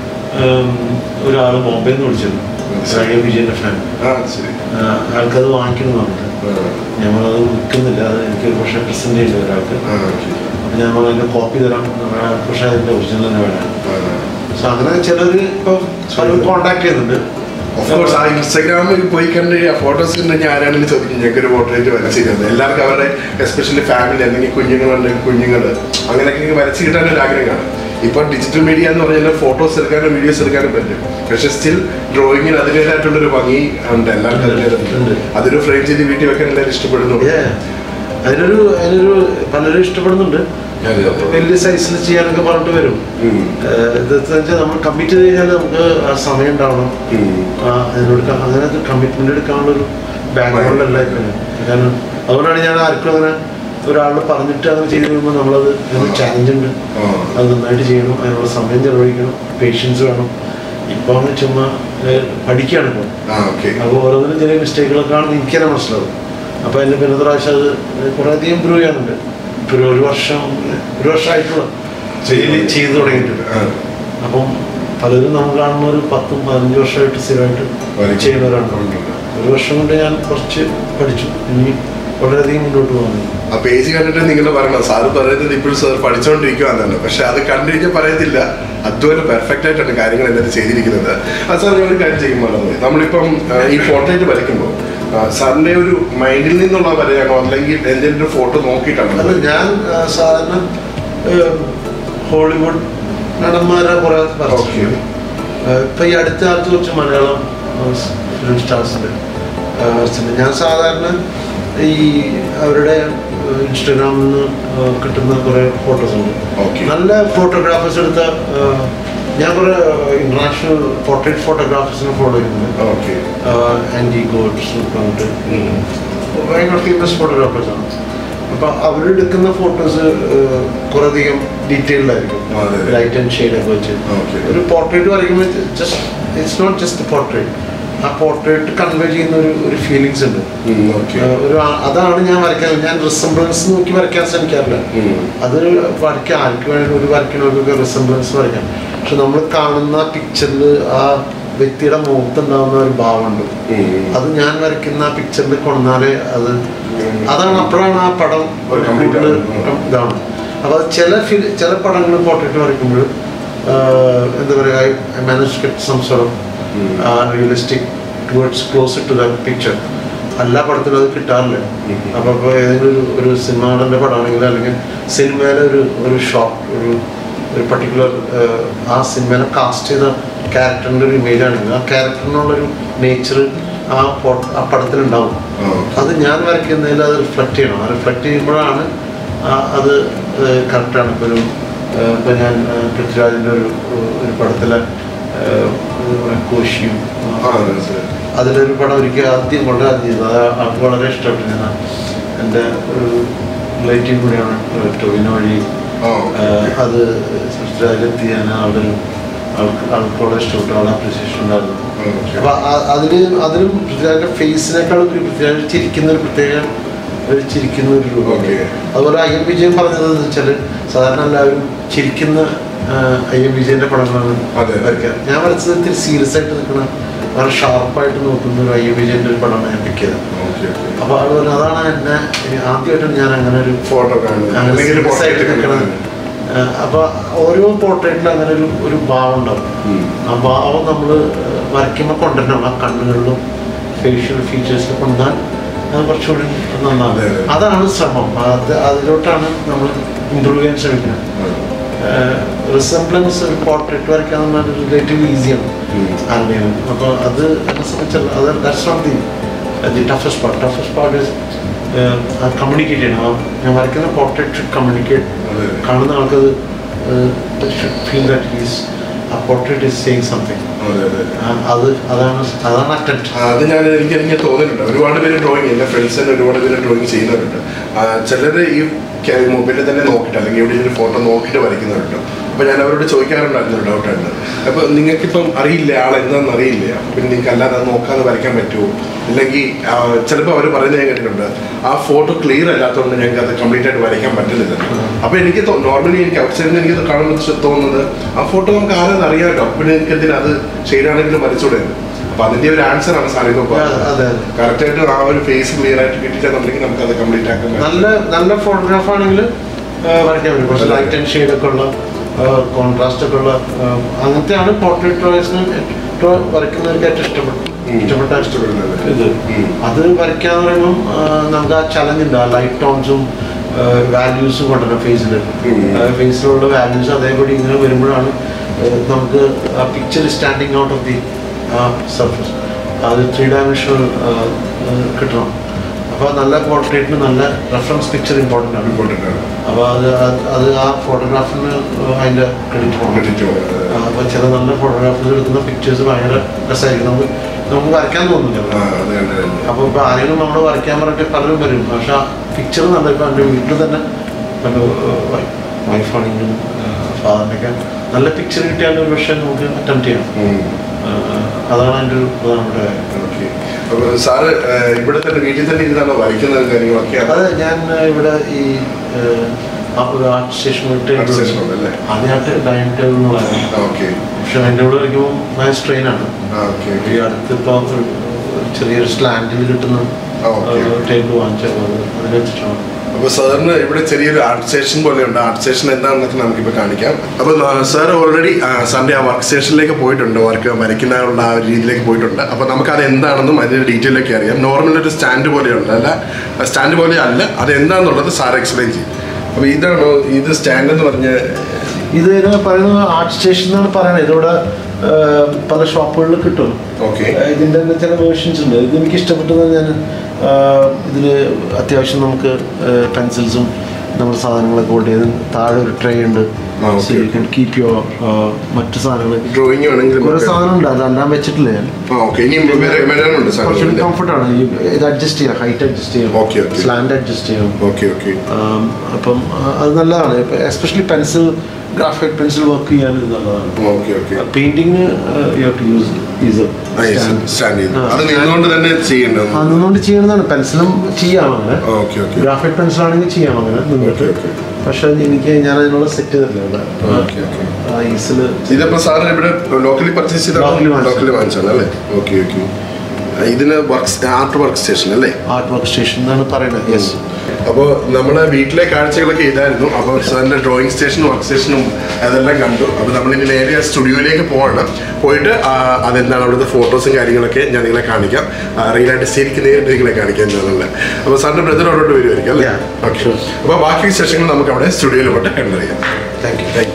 ഒരാൾ ബോംബെയിൽ നിന്ന് വിളിച്ചിരുന്നു ഐ എം വിജയൻ്റെ ഫാൻ ആ ശരി ആൾക്കത് വാങ്ങിക്കണം എന്ന് പറഞ്ഞിട്ട് ആ. ഞങ്ങളത് വിൽക്കുന്നില്ല അത് എനിക്ക് പക്ഷേ പ്രസൻറ്റ് ചെയ്യില്ല ഒരാൾക്ക് ആ ഓക്കെ അപ്പം ഞാൻ അതിൻ്റെ കോപ്പി തരാം എന്ന് പറഞ്ഞാൽ ആൾക്ക് പക്ഷേ അതിൻ്റെ ഒറിജിനൽ തന്നെ വേണം ആ സോ അങ്ങനെ ചിലർ ഇപ്പം പലരും കോണ്ടാക്ട് ചെയ്യുന്നുണ്ട് ഓഫ് കോഴ്സ് ആ ഇൻസ്റ്റാഗ്രാമിൽ പോയി കണ്ട് ആ ഫോട്ടോസ് കണ്ട് ആരാണെങ്കിലും ചോദിക്കും ഞങ്ങൾക്ക് ഒരു പോർട്രേറ്റ് വരച്ചിരുന്നത് എല്ലാവർക്കും അവരുടെ എസ്പെഷ്യലി ഫാമിലി അല്ലെങ്കിൽ കുഞ്ഞുങ്ങളുണ്ടെങ്കിൽ കുഞ്ഞുങ്ങൾ അങ്ങനെയൊക്കെ വരച്ച് കിട്ടാൻ ഒരു ആഗ്രഹം കാണും ഇപ്പൊ ഡിജിറ്റൽ മീഡിയ എന്ന് പറഞ്ഞാൽ ഫോട്ടോസ് എടുക്കാനും വീഡിയോസ് എടുക്കാനും പറ്റും പക്ഷെ സ്റ്റിൽ ഡ്രോയിങ്ങിന് അതിൻ്റെതായിട്ടുള്ള ഒരു ഭംഗി ഉണ്ട് എല്ലാവർക്കും ഉണ്ട്. അതിൻ്റെതായിട്ടുണ്ട് അതൊരു ഫ്രെയിം ചെയ്ത് വീട്ടിൽ വെക്കാൻ എല്ലാവരും ഇഷ്ടപ്പെടുന്നു Yeah. അതിനൊരു അതിനൊരു പലരും ഇഷ്ടപ്പെടുന്നുണ്ട് അതെ. വലിയ സൈസിൽ ചെയ്യാനൊക്കെ പറഞ്ഞിട്ട് വരും ഉം. ഏഹ് ഇതെന്ന് വെച്ചാൽ നമ്മൾ കമ്മിറ്റ് ചെയ്ത് കഴിഞ്ഞാൽ നമുക്ക് ആ സമയം ഉണ്ടാവണം ഉം. ആ, അതിനോട് ക- അങ്ങനെ കമ്മിറ്റ്മെന്റ് എടുക്കാനുള്ള ഒരു ബാക്ക്ഗ്രൗണ്ട് ഇപ്പം കാരണം അതുകൊണ്ടാണ് ഞാൻ ആർക്കും അങ്ങനെ ഒരാളോട് പറഞ്ഞിട്ട് അങ്ങനെ ചെയ്ത് കഴിയുമ്പോൾ നമ്മളത് ചാലഞ്ച് ഉണ്ട് ആ. അത് നന്നായിട്ട് ചെയ്യണം അതിനുള്ള സമയം ചെലവഴിക്കണം പേഷ്യൻസ് വേണം ഇപ്പം അങ്ങ് ചുമ്മാ ഏഹ് പഠിക്കുകയാണ് ഇപ്പോൾ ആ ഓക്കെ അപ്പോൾ ഓരോന്നിനും ചെറിയ മിസ്റ്റേക്കുകളൊക്കെ ആണെന്ന് എനിക്ക് തന്നെ മനസ്സിലാവും അപ്പോൾ എൻ്റെ പിന്നെ പ്രാവശ്യം അത് കുറേ അധികം ഇമ്പ്രൂവ് ചെയ്യാനുണ്ട് ഇപ്പോൾ ഒരു ഒരു വർഷം ഒരു വർഷമായിട്ടുള്ള ചെയ്ത് ചെയ്ത് തുടങ്ങിയിട്ടുണ്ട് ആ. അപ്പം പലരും നമ്മൾ കാണുന്ന ഒരു പത്തും പതിനഞ്ച് വർഷമായിട്ട് സ്ഥിരമായിട്ട് വരയ്ക്കും. ചെയ്യുന്നവരാണ് ഒരു വർഷം കൊണ്ട് ഞാൻ കുറച്ച് പഠിച്ചു ഇനി വളരെയധികം മുന്നോട്ട് പോകുന്നു ആ പേജ് കണ്ടിട്ട് നിങ്ങൾ പറയണം സാറ് പറയുന്നത് ഇപ്പോഴും സാർ പഠിച്ചുകൊണ്ടിരിക്കുവാന്നാണ് പക്ഷെ അത് കണ്ടു കഴിഞ്ഞാൽ പറയത്തില്ല അതുപോലെ പെർഫെക്റ്റ് ആയിട്ടാണ് കാര്യങ്ങൾ എന്നിട്ട് ചെയ്തിരിക്കുന്നത് അത് സാർ ഞാൻ ഒരു കാര്യം ചെയ്യുമ്പോൾ നമ്മളിപ്പം ആ, ഈ പോർട്രേറ്റ് വരയ്ക്കുമ്പോൾ ആ, സാറിന്റെ ഒരു മൈൻഡിൽ നിന്നുള്ള വരെയാണോ അല്ലെങ്കിൽ എന്തെങ്കിലും ഒരു ഫോട്ടോ നോക്കിയിട്ടാണോ അല്ല ഞാൻ ആ, സാധാരണ ഏഹ്, ഹോളിവുഡ് നടന്മാരെ കുറെ Okay. ഇപ്പൊ ഈ അടുത്ത കാലത്ത് കുറച്ച് മലയാളം ഫിലിം സ്റ്റാർസിന്റെ ഞാൻ സാധാരണ ഈ അവരുടെ ഇൻസ്റ്റഗ്രാമിൽ നിന്ന് ഏഹ്, കിട്ടുന്ന കുറെ ഫോട്ടോസ് ഉണ്ട് Okay. നല്ല ഫോട്ടോഗ്രാഫേഴ്സ് എടുത്ത ഏഹ്, ഞാൻ കുറെ ഇന്റർനാഷണൽ പോർട്രേറ്റ് ഫോട്ടോഗ്രാഫേഴ്സിനെ ഫോളോ ചെയ്യുന്നുണ്ട് ഓക്കെ ആൻറ്റി ഗോഡ്സ് പറഞ്ഞിട്ട് ഭയങ്കര ഫേമസ് ഫോട്ടോഗ്രാഫേഴ്സാണ് അപ്പോൾ അവരെടുക്കുന്ന ഫോട്ടോസ് കുറേയധികം ഡീറ്റെയിൽഡ് ആയിരിക്കും അതെ, അതെ. ലൈറ്റ് ആൻഡ് ഷെയ്ഡ് ഒക്കെ വെച്ച് Okay. ഒരു പോർട്രേറ്റ് വരയ്ക്കുമ്പോൾ just it's not just portrait ആ പോർട്രേറ്റ് കൺവേ ചെയ്യുന്ന ഒരു ഒരു ഫീലിങ്സ് ഉണ്ട് ഓക്കെ ഏഹ് ഒരു ആ- അതാണ് ഞാൻ വരയ്ക്കാൻ ഞാൻ റിസംബ്ലൻസ് നോക്കി വരയ്ക്കാൻ ശ്രമിക്കാറില്ല അത് വരയ്ക്കാൻ ആർക്ക് വേണമെങ്കിലും ഒരു വരയ്ക്കണവർക്കൊക്കെ റിസംബ്ലൻസ് വരയ്ക്കാം പക്ഷെ നമ്മൾ കാണുന്ന പിക്ചറിൽ ആ വ്യക്തിയുടെ മുഖത്തുണ്ടാകുന്ന ഒരു ഭാവമുണ്ട് അത് ഞാൻ വരയ്ക്കുന്ന പിക്ചറിൽ കൊണ്ടാലേ അത് അതാണ് അപ്പോഴാണ് ആ പടം ഒരു complete കൂടുതൽ ആണ്. ഇതാണ് അപ്പോൾ അത് ചില ഫിൽ ചില പടങ്ങൾ പോർട്രേറ്റ് വരയ്ക്കുമ്പോൾ എന്താ പറയുക I manage get some sort realistic towards close to the picture എല്ലാ പടത്തിലും അത് കിട്ടാറില്ല ഉം. അപ്പോൾ ഇപ്പോൾ ഏതെങ്കിലും ഒരു ഒരു സിനിമ നടൻ്റെ പടമാണെങ്കിൽ അല്ലെങ്കിൽ സിനിമയിലെ ഒരു ഒരു ഷോട്ട് ഒരു ഒരു പർട്ടിക്കുലർ ആ സിനിമയിലെ കാസ്റ്റ് ചെയ്ത ക്യാരക്ടറിൻ്റെ ഒരു ഇമേജ് ആണെങ്കിൽ ആ ക്യാരക്ടറിനുള്ളൊരു നേച്ചർ ആ ഫോ- ആ പടത്തിലുണ്ടാവും അത് ഞാൻ വരയ്ക്കുന്നതിൽ അത് റിഫ്ലക്റ്റ് ചെയ്യണം ആ റിഫ്ലക്റ്റ് ചെയ്യുമ്പോഴാണ് ആ- അത് കറക്റ്റാണ് ഇപ്പോൾ ഒരു ഏഹ് ഇപ്പൊ ഞാൻ ഏഹ് പൃഥ്വിരാജിൻ്റെ ഒരു ഒരു പടത്തിലെ ഏഹ് എന്താ പറയുക കോശിയും അതിലൊരു പടം ഒരിക്കൽ ആദ്യം വളരെ ആദ്യം ചെയ്തു. അത് ആൾക്ക് വളരെ ഇഷ്ടപ്പെട്ടു ഞാൻ എൻ്റെ ഒരു റിലേറ്റീവ് കൂടിയാണ് ടൊവിനോ വഴി ഏഹ് അത് പൃഥ്വിരാജിലെത്തി ഞാൻ അവിടെ ഒരു ആൾക്ക് ആൾക്ക് വളരെ ഇഷ്ടപ്പെട്ടു ആളെ അപ്രീസിയേഷൻ ഉണ്ടായിരുന്നു അപ്പൊ ആ- അതില് അതിലും പൃഥ്വിരാജിന്റെ ഫേസിനേക്കാൾ ഒരു പൃഥ്വിരാജ് ചിരിക്കുന്ന ഒരു പ്രത്യേക ഒരു ചിരിക്കുന്ന ഒരു രൂപം Okay. അതുപോലെ ഐ എം വിജയൻ പറഞ്ഞത് എന്ന് വെച്ചാല് സാധാരണ എല്ലാവരും ചിരിക്കുന്ന ഐ എം വിജയന്റെ പടങ്ങളാണ് അതെ. വരയ്ക്കുക ഞാൻ വരച്ചത് ഇത്തിരി സീരിയസ് ആയിട്ട് നിൽക്കുന്ന വളരെ ഷാർപ്പായിട്ട് നോക്കുന്ന ഒരു ഐ എം വിജയന്റെ ഒരു പടമാണ് ഞാൻ പിക്ക് ചെയ്തത് അപ്പൊ അത് പറഞ്ഞ അതാണ് എന്നെ ആദ്യമായിട്ടാണ് ഞാൻ അങ്ങനെ ഒരു ഫോട്ടോ അങ്ങനെ serious ആയിട്ട് നിൽക്കണത് ഏഹ് അപ്പൊ ഓരോ പോർട്രേറ്റിലും അങ്ങനെ ഒരു ഒരു ഭാവം ഉണ്ടാവും ആ ഭാവം നമ്മൾ വരയ്ക്കുമ്പോൾ കൊണ്ടുവരണം ആ കണ്ണുകളിലും ഫേഷ്യൽ ഫീച്ചേഴ്സിൽ കൊണ്ടാൽ അത് കുറച്ചുകൂടി നന്നാവും അതെ, അതെ. അതാണ് ശ്രമം അത് അതിലോട്ടാണ് നമ്മൾ ഇമ്പ്രൂവ് ചെയ്യാൻ ശ്രമിക്കുന്നത് റിസംബ്ലൻസ് ഒരു പോർട്രേറ്റ് വരയ്ക്കാൻ പറഞ്ഞാൽ റിലേറ്റീവ് ഈസിയാണ് ആരുടെയും അപ്പോൾ അത് എന്നെ സംബന്ധിച്ചുള്ള അത് that's not the the toughest part toughest part is communicate ചെയ്യണം ആ ഞാൻ വരയ്ക്കുന്ന പോർട്രേറ്റ് ഷുഡ് കമ്മ്യൂണിക്കേറ്റ് അതെ. കാണുന്ന ആൾക്കത് ഷുഡ് ഫീൽ ദാറ്റ് ഈസ് ആ പോർട്രേറ്റ് ഈസ് സെയിങ് സംതിങ് അത് അതാണ് അതാണ് അറ്റൻറ്റ് അത് ഞാൻ എനിക്ക് എനിക്ക് തോന്നിയിട്ടുണ്ട് ഒരുപാട് പേര് ഡ്രോയിങ് എൻ്റെ ഫ്രണ്ട്സ് തന്നെ ഒരുപാട് പേര് ഡ്രോയിങ് ചെയ്യുന്നവരുണ്ട് ചിലർ ഈ മൊബൈലിൽ തന്നെ നോക്കിയിട്ട് അല്ലെങ്കിൽ എവിടെയെങ്കിലും ഫോട്ടോ നോക്കിയിട്ട് വരയ്ക്കുന്നവരുണ്ട് അപ്പോൾ ഞാൻ അവരോട് ചോദിക്കാറുണ്ടായിരുന്നു ഒരു ഡൗട്ടുണ്ട് അപ്പോൾ നിങ്ങൾക്കിപ്പം അറിയില്ല ആൾ എന്താണെന്ന് അറിയില്ല അപ്പോൾ പിന്നെ നിങ്ങൾക്ക് അല്ലാതെ അത് നോക്കാതെ വരയ്ക്കാൻ പറ്റുമോ അല്ലെങ്കിൽ ചിലപ്പോൾ അവർ പറയുന്നത് ഞാൻ കേട്ടിട്ടുണ്ട് ആ ഫോട്ടോ ക്ലിയർ അല്ലാത്തതുകൊണ്ട് ഞങ്ങൾക്ക് അത് കംപ്ലീറ്റ് ആയിട്ട് വരയ്ക്കാൻ പറ്റുന്നില്ല അപ്പോൾ എനിക്ക് നോർമലി എനിക്ക് ഔട്ട്സൈഡിൽ നിന്ന് എനിക്കത് കാണുമ്പോൾ തോന്നുന്നത് ആ ഫോട്ടോ നമുക്ക് ആരെന്ന് അറിയാമല്ലോ അപ്പോൾ പിന്നെ എനിക്ക് എന്തിനാ അത് ഷെയ്ഡാണെങ്കിലും വരച്ചൂടെ അപ്പൊ അതിന്റെ ഒരു ആൻസർ ആണ് സാർ ഇപ്പൊ അതെ, അതെ. കറക്റ്റ് ആയിട്ട് ആ ഒരു ഫേസ് ക്ലിയർ ആയിട്ട് കിട്ടിയിട്ടുണ്ടെങ്കിൽ നമുക്ക് അത് കംപ്ലീറ്റ് ആക്കാൻ പറ്റും. നല്ല നല്ല ഫോട്ടോഗ്രാഫ് ആണെങ്കിൽ വരയ്ക്കാൻ പറ്റും കുറച്ച് അതെ. ലൈറ്റ് ആൻഡ് ഷെയ്ഡ് ഒക്കെ ഉള്ള കോൺട്രാസ്റ്റ് ഒക്കെ ഉള്ള ആ, അങ്ങനത്തെയാണ് പോർട്രേറ്റ് ഡ്രോയിങ്സിന് ഏറ്റവും വരയ്ക്കുന്നവർക്ക് ഏറ്റവും ഇഷ്ടപ്പെട്ടു ഉം. ഇഷ്ടപ്പെട്ട ഇഷ്ടപ്പെടുന്നത്. ഇത് ഉം. അത് വരയ്ക്കാന്ന് പറയുമ്പോൾ ആ, നമുക്ക് ആ ചലഞ്ച് ഉണ്ട് ആ ലൈറ്റ് ടോൺസും വാല്യൂസും കൊണ്ടുവരണം ഫേസിൽ ഉം. ഫേസിലുള്ള വാല്യൂസ് അതേപടി ഇങ്ങനെ വരുമ്പോഴാണ് ആ, നമുക്ക് ആ picture standing out of the surface അത് ത്രീ ഡയമെൻഷണൽ കിട്ടണം അപ്പോൾ നല്ല പോർട്രേറ്റിന് നല്ല റെഫറൻസ് പിക്ചർ ഇമ്പോർട്ടൻ്റ് ആണ് Important ആണ്. അപ്പോൾ അത് അത് അത് ആ ഫോട്ടോഗ്രാഫിന് അതിൻ്റെ ക്രെഡിറ്റ് പോകണം Credit കൊടുക്കണം. അപ്പോൾ ചില നല്ല ഫോട്ടോഗ്രാഫേഴ്സ് എടുക്കുന്ന പിക്ചേഴ്സ് ഭയങ്കര രസമായിരിക്കും നമുക്ക് നമുക്ക് വരയ്ക്കാൻ തോന്നുന്നില്ല ആ, അത് കണ്ടതന്നെ. അപ്പോൾ ഇപ്പോൾ ആരെങ്കിലും നമ്മൾ വരയ്ക്കാൻ പറഞ്ഞിട്ട് പലരും വരും പക്ഷെ പിക്ചർ നല്ല ഇപ്പോൾ എൻ്റെ വീട്ടിൽ തന്നെ എൻ്റെ വൈഫാണെങ്കിലും ഫാദറിനൊക്കെ നല്ല പിക്ചർ കിട്ടിയാൽ ഒരു പക്ഷേ നമുക്ക് അറ്റംപ്റ്റ് ചെയ്യാം ഉം. ആ, അതാണ് എൻ്റെ ഒരു പ്രധാനപ്പെട്ട കാര്യം Okay. അപ്പൊ സാറ് ആ, ഇവിടെ തന്നെ വീട്ടിൽ തന്നെ ഇരുന്നാണോ വായിക്കുന്നത് കാര്യങ്ങളൊക്കെ അത് ഞാൻ ഇവിടെ ഈ ഏഹ്, ആ ഒരു ആർട്ട് സ്റ്റേഷൻ Art station ഉണ്ടല്ലേ? ആദ്യമായിട്ട് ഡൈനിങ് ടേബിൾ എന്നുള്ളതാണ് ഓക്കെ പക്ഷെ അതിൻ്റെ കൂടെ വരയ്ക്കുമ്പോൾ ഭയങ്കര സ്ട്രെയിനാണ് ഓക്കെ ഈ അടുത്തിപ്പോൾ ഒരു ചെറിയൊരു സ്ലാൻഡിൽ കിട്ടുന്ന ആ, okay. ടേബിൾ വാങ്ങിച്ചപ്പോൾ അത് അതിൽ വെച്ചിട്ടാണ് അപ്പോൾ സാറിന് ഇവിടെ ചെറിയൊരു ആർട്ട് സ്റ്റേഷൻ പോലെയുണ്ട് ആർട്ട് സ്റ്റേഷൻ എന്താണെന്നൊക്കെ നമുക്കിപ്പോൾ കാണിക്കാം അപ്പോൾ സാർ ഓൾറെഡി സാറിൻ്റെ ആ വർക്ക് സ്റ്റേഷനിലേക്ക് പോയിട്ടുണ്ട് വർക്ക് വരയ്ക്കാനുള്ള ആ ഒരു രീതിയിലേക്ക് പോയിട്ടുണ്ട് അപ്പോൾ നമുക്കത് എന്താണെന്നും അതിൻ്റെ ഡീറ്റെയിലൊക്കെ അറിയാം നോർമൽ ഒരു സ്റ്റാൻഡ് പോലെയുണ്ട് അല്ല സ്റ്റാൻഡ് പോലെ അല്ല അത് എന്താണെന്നുള്ളത് സാർ എക്സ്പ്ലെയിൻ ചെയ്യും അപ്പോൾ ഇതാണോ ഇത് സ്റ്റാൻഡ് എന്ന് പറഞ്ഞ ഇത് ഇതിനെ പറയുന്നത് ആർട്ട് സ്റ്റേഷൻ എന്നാണ് പറയുന്നത് ഇതിവിടെ ആ, പല ഷോപ്പുകളിൽ കിട്ടും ഓക്കെ ആ, ഇതിൻ്റെ തന്നെ ചില വേർഷൻസ് ഉണ്ട് ഇത് എനിക്ക് ഇഷ്ടപ്പെട്ടത് ഞാൻ ഇതിൽ അത്യാവശ്യം നമുക്ക് പെൻസിൽസും നമ്മുടെ സാധനങ്ങളൊക്കെ കൊണ്ട് ചെയ്ത് താഴെ ഒരു ട്രേ ഉണ്ട് ആ, okay, okay. കീപ് യുവർ മറ്റു സാധനങ്ങൾ ഡ്രോയിങ് വേണമെങ്കിൽ കുറെ സാധനം ഉണ്ട് അത് രണ്ടാം വെച്ചിട്ടില്ല ഞാൻ ആ ഓക്കെ ഇനിയും വര- വരാനുണ്ട് സാർ കുറച്ചുകൂടി കംഫർട്ടാണ് ഇത് അഡ്ജസ്റ്റ് ചെയ്യാം ഹൈറ്റ് അഡ്ജസ്റ്റ് ചെയ്യാം Okay, okay. സ്ലാൻഡ് അഡ്ജസ്റ്റ് ചെയ്യാം ഓക്കെ ഓക്കെ ആം, അപ്പം ആ, അത് നല്ലതാണ് especially pencil graphite pencil work ചെയ്യാൻ ഇത് നല്ലതാണ് okay okay painting you have to use is stand ചെയ്യുന്നു ആ, അത് നിന്നുകൊണ്ട് തന്നെ ചെയ്യേണ്ടത് അതുകൊണ്ട് ചെയ്യുന്നതാണ് പെൻസിലും ചെയ്യാം അങ്ങനെ ഓക്കെ ഓക്കെ ഗ്രാഫൈറ്റ് പെൻസിൽ ആണെങ്കിൽ ചെയ്യാം അങ്ങനെ നിന്നിട്ട് ഓക്കെ ഓക്കെ പക്ഷെ എനിക്ക് ഞാൻ അതിനുള്ള സെറ്റ് ചെയ്തിട്ടില്ല ഓക്കെ ഓക്കെ ആ ഈസിൽ ഇതിപ്പോ സാറിന് ഇവിടെ ലോക്കലി പർച്ചേസ് ചെയ്ത Locally വാങ്ങിച്ചത്. ലോക്കലി വാങ്ങിച്ചാണ് അല്ലേ ഓക്കെ ഓക്കെ ഇതിന് വർക്ക് ആർട്ട് വർക്ക് സ്റ്റേഷൻ അല്ലേ ആർട്ട് വർക്ക് സ്റ്റേഷൻ എന്നാണ് പറയുന്നത് യെസ് അപ്പോൾ നമ്മുടെ വീട്ടിലെ കാഴ്ചകളൊക്കെ ഇതായിരുന്നു അപ്പോൾ സാറിൻ്റെ ഡ്രോയിങ് സ്റ്റേഷനും വർക്ക് സ്റ്റേഷനും അതെല്ലാം കണ്ടു അപ്പോൾ നമ്മളിനി നേരെ സ്റ്റുഡിയോയിലേക്ക് പോകണം പോയിട്ട് ആ, അതെന്താണ് അവിടുത്തെ ഫോട്ടോസും കാര്യങ്ങളൊക്കെ ഞാൻ നിങ്ങളെ കാണിക്കാം റിയലായിട്ട് ശരിക്കും നേരിട്ട് നിങ്ങളെ കാണിക്കാം എന്താണെന്നുള്ളത് അപ്പോൾ സാറിൻ്റെ ബ്രദർ അവിടോട്ട് വരുമായിരിക്കും അല്ലേ Yeah, ഓക്കെ sure. അപ്പോൾ ബാക്കി സെഷനുകൾ നമുക്ക് അവിടെ സ്റ്റുഡിയോയിൽ പോയിട്ട് കണ്ടറിയാം താങ്ക് യു താങ്ക് യു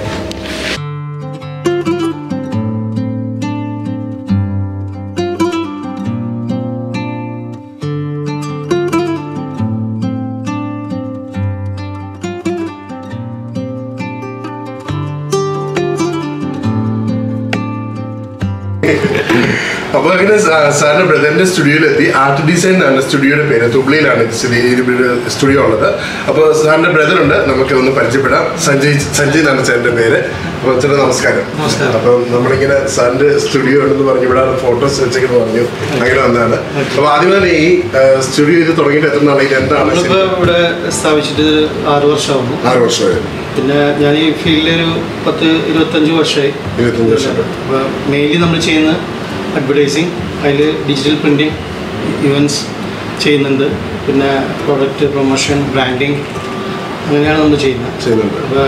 അപ്പൊ അങ്ങനെ സാ- സാറിന്റെ ബ്രദറിന്റെ സ്റ്റുഡിയോയിലെത്തി ആർട്ട് ഡിസൈൻ എന്നാണ് സ്റ്റുഡിയോയുടെ പേര് തുബ്ലിയിലാണ് സ്റ്റുഡിയോ ഉള്ളത് അപ്പോൾ സാറിന്റെ ബ്രദർ ഉണ്ട് നമുക്ക് ഒന്ന് പരിചയപ്പെടാം സഞ്ജയ് സഞ്ജയ് എന്നാണ് സാറിന്റെ പേര് അപ്പോൾ ചേട്ടാ നമസ്കാരം നമസ്കാരം. അപ്പം നമ്മളിങ്ങനെ സാറിന്റെ സ്റ്റുഡിയോ ഉണ്ടെന്ന് പറഞ്ഞു ഇവിടെ ഫോട്ടോസ് വെച്ചെന്ന് പറഞ്ഞു അങ്ങനെ വന്നതാണ് അപ്പൊ ആദ്യം തന്നെ ഈ സ്റ്റുഡിയോ ഇത് തുടങ്ങിയിട്ട് എത്ര നാളെ ഇത് എന്താണ് നമ്മളിപ്പോൾ ശരിക്കും? ഇവിടെ സ്ഥാപിച്ചിട്ട് ആറ് വർഷമാകുന്നു ആറ് വർഷമായി പിന്നെ ഞാൻ ഈ ഫീൽഡിൽ ഒരു പത്ത് ഇരുപത്തഞ്ച് വർഷമായി ഇരുപത്തഞ്ച് വർഷം മെയിൻലി നമ്മൾ ചെയ്യുന്ന അഡ്വർടൈസിങ് അതിൽ ഡിജിറ്റൽ പ്രിൻറ്റിങ് ഇവൻറ്റ്സ് ചെയ്യുന്നുണ്ട് പിന്നെ പ്രോഡക്റ്റ് പ്രൊമോഷൻ ബ്രാൻഡിങ് അങ്ങനെയാണ് നമ്മൾ ചെയ്യുന്നത് ചെയ്യുന്നുണ്ട് അപ്പോൾ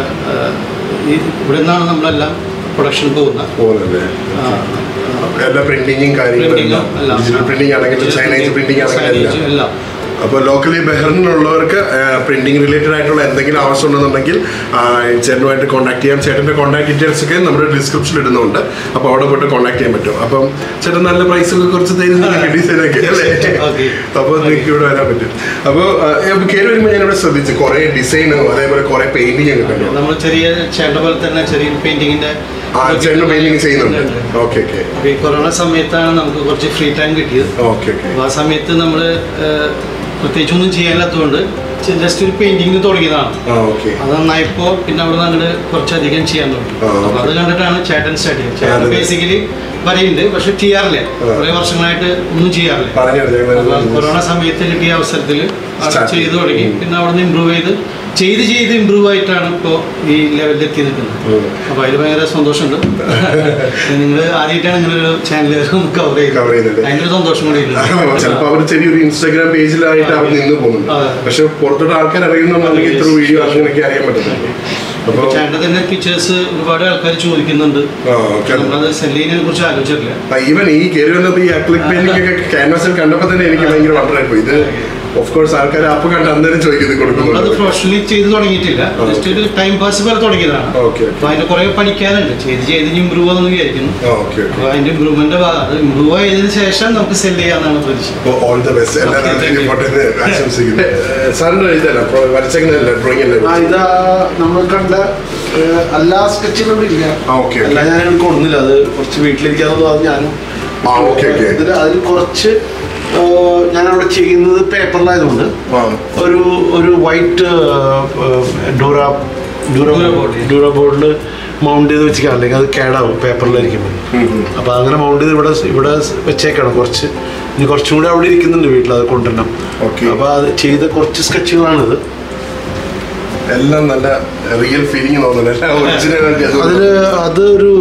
ഈ ഇവിടെ നിന്നാണ് നമ്മളെല്ലാം പ്രൊഡക്ഷൻ പോകുന്നത് പോകുന്നുണ്ട് ആ, എല്ലാ പ്രിന്റിങ്ങും കാര്യങ്ങളും പ്രിന്റിങ്ങും എല്ലാം ഡിജിറ്റൽ പ്രിന്റിംഗ് ആണെങ്കിലും ചൈനീസ് പ്രിന്റിംഗ് ആണെങ്കിലും എല്ലാം Chinese എല്ലാം അപ്പോൾ ലോക്കലി ബഹ്റിനുള്ളവർക്ക് പ്രിന്റിംഗ് റിലേറ്റഡ് ആയിട്ടുള്ള എന്തെങ്കിലും ആവശ്യമുണ്ടെന്നുണ്ടെങ്കിൽ ആ, ചേട്ടനുമായിട്ട് കോൺടാക്ട് ചെയ്യാം ചേട്ടൻ്റെ കോൺടാക്ട് ഡീറ്റെയിൽസ് ഒക്കെ നമ്മുടെ ഡിസ്ക്രിപ്ഷനിൽ ഇടുന്നുണ്ട് അപ്പോൾ അവിടെ പോയിട്ട് കോൺടാക്ട് ചെയ്യാൻ പറ്റും അപ്പം ചേട്ടൻ നല്ല പ്രൈസൊക്കെ കുറച്ച് തരുന്ന ഡിസൈനൊക്കെ അല്ലേ Okay. അപ്പോൾ നിങ്ങൾക്ക് ഇവിടെ വരാൻ പറ്റും അപ്പോൾ കയറി വരുമ്പോൾ ഞാനിവിടെ ശ്രദ്ധിച്ചു കുറേ ഡിസൈനും അതേപോലെ കുറേ പെയിന്റിംഗ് ഒക്കെ കണ്ടു നമ്മൾ ചെറിയ ചേട്ട പോലെ തന്നെ ചെറിയ പെയിന്റിങ്ങിന്റെ ആ ചേട്ടൻ പെയിന്റിംഗ് ചെയ്യുന്നുണ്ട് ഓക്കെ ഓക്കെ ഈ കൊറോണ സമയത്താണ് നമുക്ക് കുറച്ച് ഫ്രീ ടൈം കിട്ടിയത് ഓക്കെ ഓക്കെ അപ്പോൾ ആ സമയത്ത് നമ്മൾ പ്രത്യേകിച്ചൊന്നും ചെയ്യാനില്ലാത്തതുകൊണ്ട് ജസ്റ്റ് ഒരു പെയിന്റിങ് തുടങ്ങിയതാണ് ആ ഓക്കെ അത് നന്നായപ്പോൾ പിന്നെ അവിടെ നിന്ന് അങ്ങോട്ട് കുറച്ചധികം ചെയ്യാൻ തുടങ്ങി ആ, okay. അപ്പോൾ അത് കണ്ടിട്ടാണ് ചേട്ടൻ സ്റ്റാർട്ട് ചെയ്തത് ചേട്ടൻ അതെ. ബേസിക്കലി പറയുന്നുണ്ട് പക്ഷെ ചെയ്യാറില്ല ആ. കുറേ വർഷങ്ങളായിട്ട് ഒന്നും ചെയ്യാറില്ല പറഞ്ഞു അപ്പോൾ കൊറോണ സമയത്ത് കിട്ടിയ അവസരത്തിൽ അത് Start ചെയ്തു തുടങ്ങി ചെയ്തു. പിന്നെ അവിടെ നിന്ന് ഇമ്പ്രൂവ് ചെയ്ത് ചെയ്ത് ചെയ്ത് ഇമ്പ്രൂവ് ആയിട്ടാണ് ഇപ്പോൾ ഈ ലെവലിൽ എത്തി നിൽക്കുന്നത് ഉം. അപ്പോൾ അതിൽ ഭയങ്കര സന്തോഷമുണ്ട് നിങ്ങൾ ആദ്യമായിട്ടാണ് ഇങ്ങനെ ഒരു ചാനൽ കവർ ചെയ്തത് Cover ചെയ്തത്. അതിൻ്റെ ഒരു സന്തോഷം കൂടി ഉണ്ട് ചിലപ്പോ അവർ ചെറിയൊരു ഇൻസ്റ്റാഗ്രാം പേജിലായിട്ട് അവർ നിന്ന് പോകുന്നുണ്ട് അതെ. പക്ഷെ പുറത്തോട്ട് ആൾക്കാർ അറിയുന്നുണ്ടെങ്കിൽ ഇത്ര വീഡിയോ അങ്ങനെയൊക്കെ അറിയാൻ പറ്റുന്നുണ്ട് അപ്പൊ ചേട്ടൻ്റെ തന്നെ പിക്ചേഴ്സ് ഒരുപാട് ആൾക്കാർ ചോദിക്കുന്നുണ്ട് നമ്മളത് സെല് ചെയ്യുന്നതിനെ കുറിച്ച് ആലോചിച്ചിട്ടില്ല ഈവൻ ഈ കയറി വന്നപ്പോ ഈ അക്ലിക് പെയിന്റിംഗ് ഒക്കെ ക്യാൻവാസിൽ കണ്ടപ്പോ തന്നെ എനിക്ക് ഭയങ്കര വണ്ടറായി പോയി ഇത് ഓഫ് കോഴ്സ് ആൾക്കാർ അപ്പൊ കണ്ട് അന്നേരം ചോദിക്കുന്നത് നമ്മളത് കൊടുക്കുന്നുണ്ട് പ്രൊഫഷണലി ചെയ്ത് തുടങ്ങിയിട്ടില്ല ജസ്റ്റ് ഒരു ടൈം പാസ് പോലെ തുടങ്ങിയതാണ് ഓക്കെ അപ്പൊ അതിന് കുറെ പഠിക്കാനുണ്ട് ചെയ്ത് ചെയ്ത് ഇമ്പ്രൂവ് ആണെന്ന് വിചാരിക്കുന്നു ഓക്കെ അപ്പൊ അതിന്റെ ഇമ്പ്രൂവ്മെന്റ് അത് ഇമ്പ്രൂവ് ആയതിനു ശേഷം നമുക്ക് സെല് ചെയ്യാന്നാണ് പ്രതീക്ഷ അപ്പോൾ ഓൾ ദ ബെസ്റ്റ് എല്ലാ Okay, thank you. പോട്ടെ ആശംസിക്കുന്നു സാറിന്റെ ഇതല്ല വരച്ചേക്കുന്നതല്ല ഡ്രോയിങ് അല്ലേ ആ ഇതാ നമ്മൾ കണ്ട ഏഹ്, എല്ലാ സ്കെച്ചുകളും ഇല്ല ആ, okay, okay. അല്ല ഞാൻ അങ്ങനെ കൊണ്ടുന്നില്ല അത് കുറച്ച് വീട്ടിലിരിക്കാന്ന് പറഞ്ഞ് ഞാനും ആ, okay, okay. ഇതിൽ അതിൽ കുറച്ച് ഏഹ്, ഞാൻ അവിടെ ചെയ്യുന്നത് പേപ്പറിലായതുകൊണ്ട് ആ ഒരു ഒരു white Dura Dura Dura board, yeah. Dura ബോർഡിൽ മൗണ്ട് ചെയ്ത് വെച്ചിരിക്കാം അല്ലെങ്കിൽ അത് കേടാവും പേപ്പറിലായിരിക്കുമ്പോൾ ഉം, ഉം. അപ്പോൾ അങ്ങനെ മൗണ്ട് ചെയ്ത് ഇവിടെ ഇവിടെ വെച്ചേക്കണം കുറച്ച് ഇനി കുറച്ചും കൂടി അവിടെ ഇരിക്കുന്നുണ്ട് വീട്ടിൽ അത് കൊണ്ടുവരണം Okay. അപ്പോൾ അത് ചെയ്ത കുറച്ച് സ്കെച്ചുകളാണിത് എല്ലാം നല്ല റിയൽ ഫീലിംഗ് തോന്നുന്നു എല്ലാം ഒറിജിനൽ അതിൽ അതൊരു